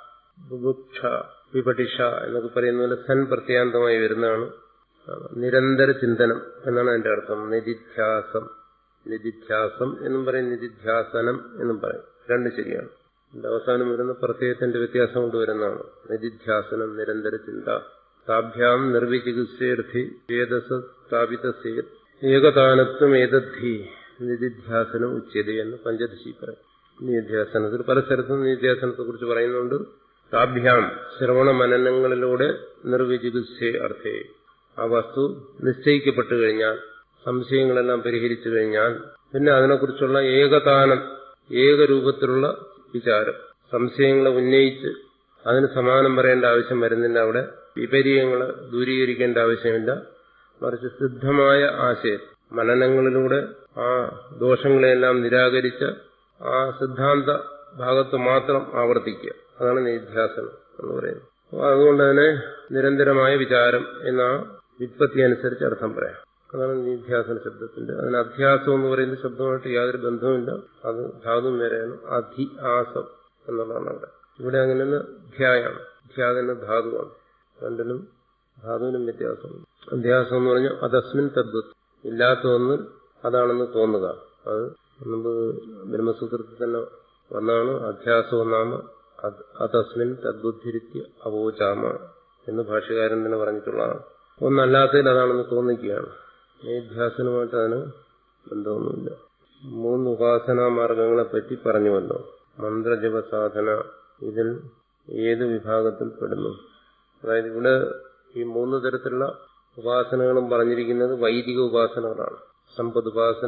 ബുഭുക്ഷ വിപടിഷ എന്നൊക്കെ പറയുന്ന പോലെ സൻ പ്രത്യാന്തമായി വരുന്നതാണ് നിരന്തര ചിന്തനം എന്നാണ് അതിന്റെ അർത്ഥം നിരിധ്യാസം നിരിധ്യാസം എന്നും പറയും നിരിധ്യാസനം എന്നും പറയും രണ്ട് ശരിയാണ് ഇതിന്റെ അവസാനം വരുന്ന പ്രത്യയത്തിന്റെ വ്യത്യാസം കൊണ്ട് വരുന്നതാണ് നിരിധ്യാസനം നിരന്തര ചിന്ത താഭ്യാം നിർവിചികിത്സയർത്ഥി വേദസ സ്ഥാപിത ഏകതാനത്വം ഏതദ്ധി നിധിധ്യാസനം ഉച്ചത എന്ന് പഞ്ചദശി പറയും നിധ്യാസനത്തിൽ പല സ്ഥലത്തും നിധ്യാസനത്തെ കുറിച്ച് പറയുന്നുണ്ട് താഭ്യാം ശ്രവണ മനനങ്ങളിലൂടെ നിർവിചികിത്സ അർത്ഥേ ആ വസ്തു നിശ്ചയിക്കപ്പെട്ടു കഴിഞ്ഞാൽ സംശയങ്ങളെല്ലാം പരിഹരിച്ചു കഴിഞ്ഞാൽ പിന്നെ അതിനെക്കുറിച്ചുള്ള ഏകതാനം ഏകരൂപത്തിലുള്ള വിചാരം സംശയങ്ങളെ ഉന്നയിച്ച് അതിന് സമാനം പറയേണ്ട ആവശ്യം വരുന്നില്ല അവിടെ വിപരീയങ്ങളെ ദൂരീകരിക്കേണ്ട ആവശ്യമില്ല മറിച്ച് സിദ്ധമായ ആശയം മനനങ്ങളിലൂടെ ആ ദോഷങ്ങളെല്ലാം നിരാകരിച്ച് ആ സിദ്ധാന്ത ഭാഗത്ത് മാത്രം ആവർത്തിക്കുക അതാണ് നിധ്യാസനം എന്ന് പറയുന്നത് അപ്പോൾ അതുകൊണ്ട് തന്നെ നിരന്തരമായ വിചാരം എന്ന വിത്പത്തി അനുസരിച്ച് അർത്ഥം പറയാം അതാണ് നിധ്യാസന ശബ്ദത്തിന്റെ അതിന് അധ്യാസം എന്ന് പറയുന്ന ശബ്ദമായിട്ട് യാതൊരു ബന്ധവുമില്ല അത് ധാതും വരെയാണ് അധി ആസം എന്നുള്ളതാണ് അവിടെ ഇവിടെ അങ്ങനെ ധ്യായാണ് ധ്യാതന ധാതുവാണ് രണ്ടിനും ധാതുവിനും വ്യത്യാസമുണ്ട് അധ്യാസം എന്ന് പറഞ്ഞാൽ അതസ്മിൻ തദ്വത് ഇല്ലാത്ത ഒന്ന് അതാണെന്ന് തോന്നുക അത് മുമ്പ് ബ്രഹ്മസൂത്രത്തിൽ തന്നെ വന്നാണ് അധ്യാസവും നാമ അതസ്മിൻ തദ്ബുദ്ധിരിത്യ അവോചാമ എന്ന് ഭാഷ്യകാരൻ തന്നെ പറഞ്ഞിട്ടുള്ളതാണ് ഒന്നല്ലാത്തതിൽ അതാണെന്ന് തോന്നിക്കുകയാണ് അധ്യാസനുമായിട്ട് അതിന് ബന്ധമൊന്നുമില്ല മൂന്ന് ഉപാസനാ മാർഗങ്ങളെ പറ്റി പറഞ്ഞുവല്ലോ മന്ത്രജപ സാധന ഇതിൽ ഏത് വിഭാഗത്തിൽ പെടുന്നു അതായത് ഇവിടെ ഈ മൂന്ന് തരത്തിലുള്ള ഉപാസനകളും പറഞ്ഞിരിക്കുന്നത് വൈദിക ഉപാസനകളാണ് സമ്പദ് ഉപാസന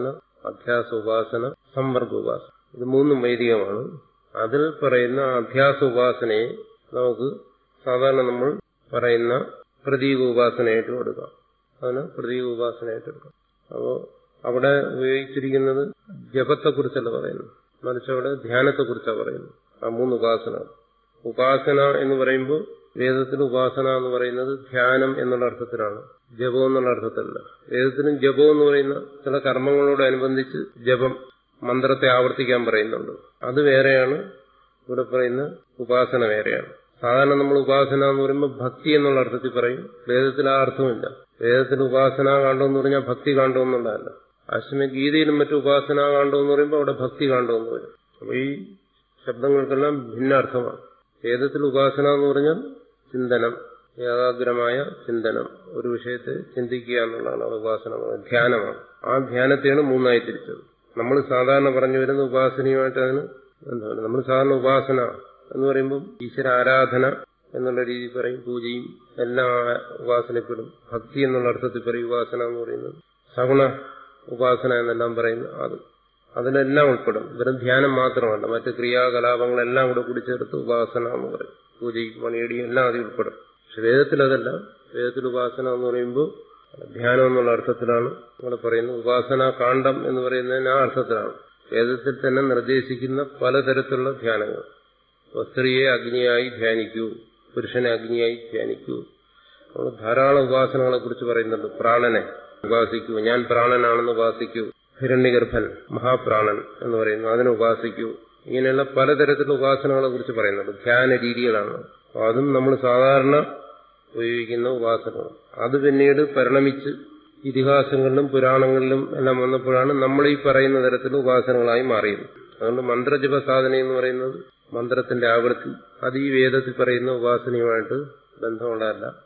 അധ്യാസ ഉപാസന സമ്പർക്ക ഉപാസന ഇത് മൂന്നും വൈദികമാണ് അതിൽ പറയുന്ന അധ്യാസ ഉപാസനയെ നമുക്ക് സാധാരണ നമ്മൾ പറയുന്ന പ്രതീക ഉപാസനയായിട്ട് എടുക്കാം അതിന് പ്രതീക ഉപാസനയായിട്ട് എടുക്കാം അപ്പോൾ അവിടെ ഉപയോഗിച്ചിരിക്കുന്നത് ജപത്തെക്കുറിച്ചല്ല പറയുന്നത് മറിച്ച് അവിടെ ധ്യാനത്തെക്കുറിച്ചാണ് പറയുന്നത് ആ മൂന്ന് ഉപാസന ഉപാസന എന്ന് പറയുമ്പോൾ വേദത്തിൽ ഉപാസന എന്ന് പറയുന്നത് ധ്യാനം എന്നുള്ള അർത്ഥത്തിലാണ് ജപം എന്നുള്ള അർത്ഥത്തിലല്ല വേദത്തിലും ജപം എന്ന് പറയുന്ന ചില കർമ്മങ്ങളോടനുബന്ധിച്ച് ജപം മന്ത്രത്തെ ആവർത്തിക്കാൻ പറയുന്നുണ്ട് അത് വേറെയാണ് ഇവിടെ പറയുന്ന ഉപാസന വേറെയാണ് സാധാരണ നമ്മൾ ഉപാസന എന്ന് പറയുമ്പോൾ ഭക്തി എന്നുള്ള അർത്ഥത്തിൽ പറയും വേദത്തിൽ ആ അർത്ഥമില്ല വേദത്തിൽ ഉപാസന കാണ്ടം എന്ന് പറഞ്ഞാൽ ഭക്തി കാണ്ടം എന്നുള്ളതല്ല അശ്വമ ഗീതയിലും മറ്റു ഉപാസന കാണ്ടം എന്ന് പറയുമ്പോൾ അവിടെ ഭക്തി കാണ്ടം എന്ന് വരും അപ്പൊ ഈ ശബ്ദങ്ങൾക്കെല്ലാം ഭിന്നാർത്ഥമാണ് വേദത്തിൽ ഉപാസന എന്ന് പറഞ്ഞാൽ ചിന്തനം ഏകാഗ്രമായ ചിന്തനം ഒരു വിഷയത്തെ ചിന്തിക്കുക എന്നുള്ളതാണ് അത് ഉപാസന എന്ന് പറയുന്നത്. ധ്യാനമാണ് ആ ധ്യാനത്തെയാണ് മൂന്നായി തിരിച്ചത് നമ്മൾ സാധാരണ പറഞ്ഞു വരുന്ന ഉപാസനയുമായിട്ട് അതിന് എന്താണ് നമ്മൾ സാധാരണ ഉപാസന എന്ന് പറയുമ്പോൾ ഈശ്വര ആരാധന എന്നുള്ള രീതി പറയും പൂജയും എല്ലാം ആ ഉപാസനപ്പെടും ഭക്തി എന്നുള്ള അർത്ഥത്തിൽ പറയും ഉപാസന എന്ന് പറയുന്നത് സഗുണ ഉപാസന എന്നെല്ലാം പറയുന്നു അത് അതിലെല്ലാം ഉൾപ്പെടും വെറും ധ്യാനം മാത്രമല്ല മറ്റ് ക്രിയാകലാപങ്ങളെല്ലാം കൂടെ കൂടി ചേർത്ത് ഉപാസന എന്ന് പറയും പൂജയും മണിയടിയും എല്ലാം അതിൽ ഉൾപ്പെടും പക്ഷെ വേദത്തിൽ അതല്ല വേദത്തിൽ ഉപാസന എന്ന് പറയുമ്പോൾ ധ്യാനം എന്നുള്ള അർത്ഥത്തിലാണ് ഇവിടെ പറയുന്നത് ഉപാസന കാണ്ഡം എന്ന് പറയുന്നതിന് ആ അർത്ഥത്തിലാണ് വേദത്തിൽ തന്നെ നിർദ്ദേശിക്കുന്ന പലതരത്തിലുള്ള ധ്യാനങ്ങൾ ഇപ്പൊ സ്ത്രീയെ അഗ്നിയായി ധ്യാനിക്കൂ പുരുഷനെ അഗ്നിയായി ധ്യാനിക്കൂ നമ്മൾ ധാരാളം ഉപാസനകളെ കുറിച്ച് പറയുന്നുണ്ട് പ്രാണനെ ഉപാസിക്കൂ ഞാൻ പ്രാണനാണെന്ന് ഉപാസിക്കൂ ഹിരണ്യഗർഭൻ മഹാപ്രാണൻ എന്ന് പറയുന്നു അതിനെ ഉപാസിക്കൂ ഇങ്ങനെയുള്ള പലതരത്തിലുള്ള ഉപാസനകളെ കുറിച്ച് പറയുന്നുണ്ട് ധ്യാന രീതികളാണ് അപ്പൊ അതും നമ്മൾ സാധാരണ ഉപയോഗിക്കുന്ന ഉപാസനകൾ അത് പിന്നീട് പരിണമിച്ച് ഇതിഹാസങ്ങളിലും പുരാണങ്ങളിലും എല്ലാം വന്നപ്പോഴാണ് നമ്മൾ ഈ പറയുന്ന തരത്തിലുള്ള ഉപാസനകളായി മാറിയത് അതുകൊണ്ട് മന്ത്രജപ സാധന എന്ന് പറയുന്നത് മന്ത്രത്തിന്റെ ആവൃത്തി അത് ഈ വേദത്തിൽ പറയുന്ന ഉപാസനയുമായിട്ട് ബന്ധമുള്ളതല്ല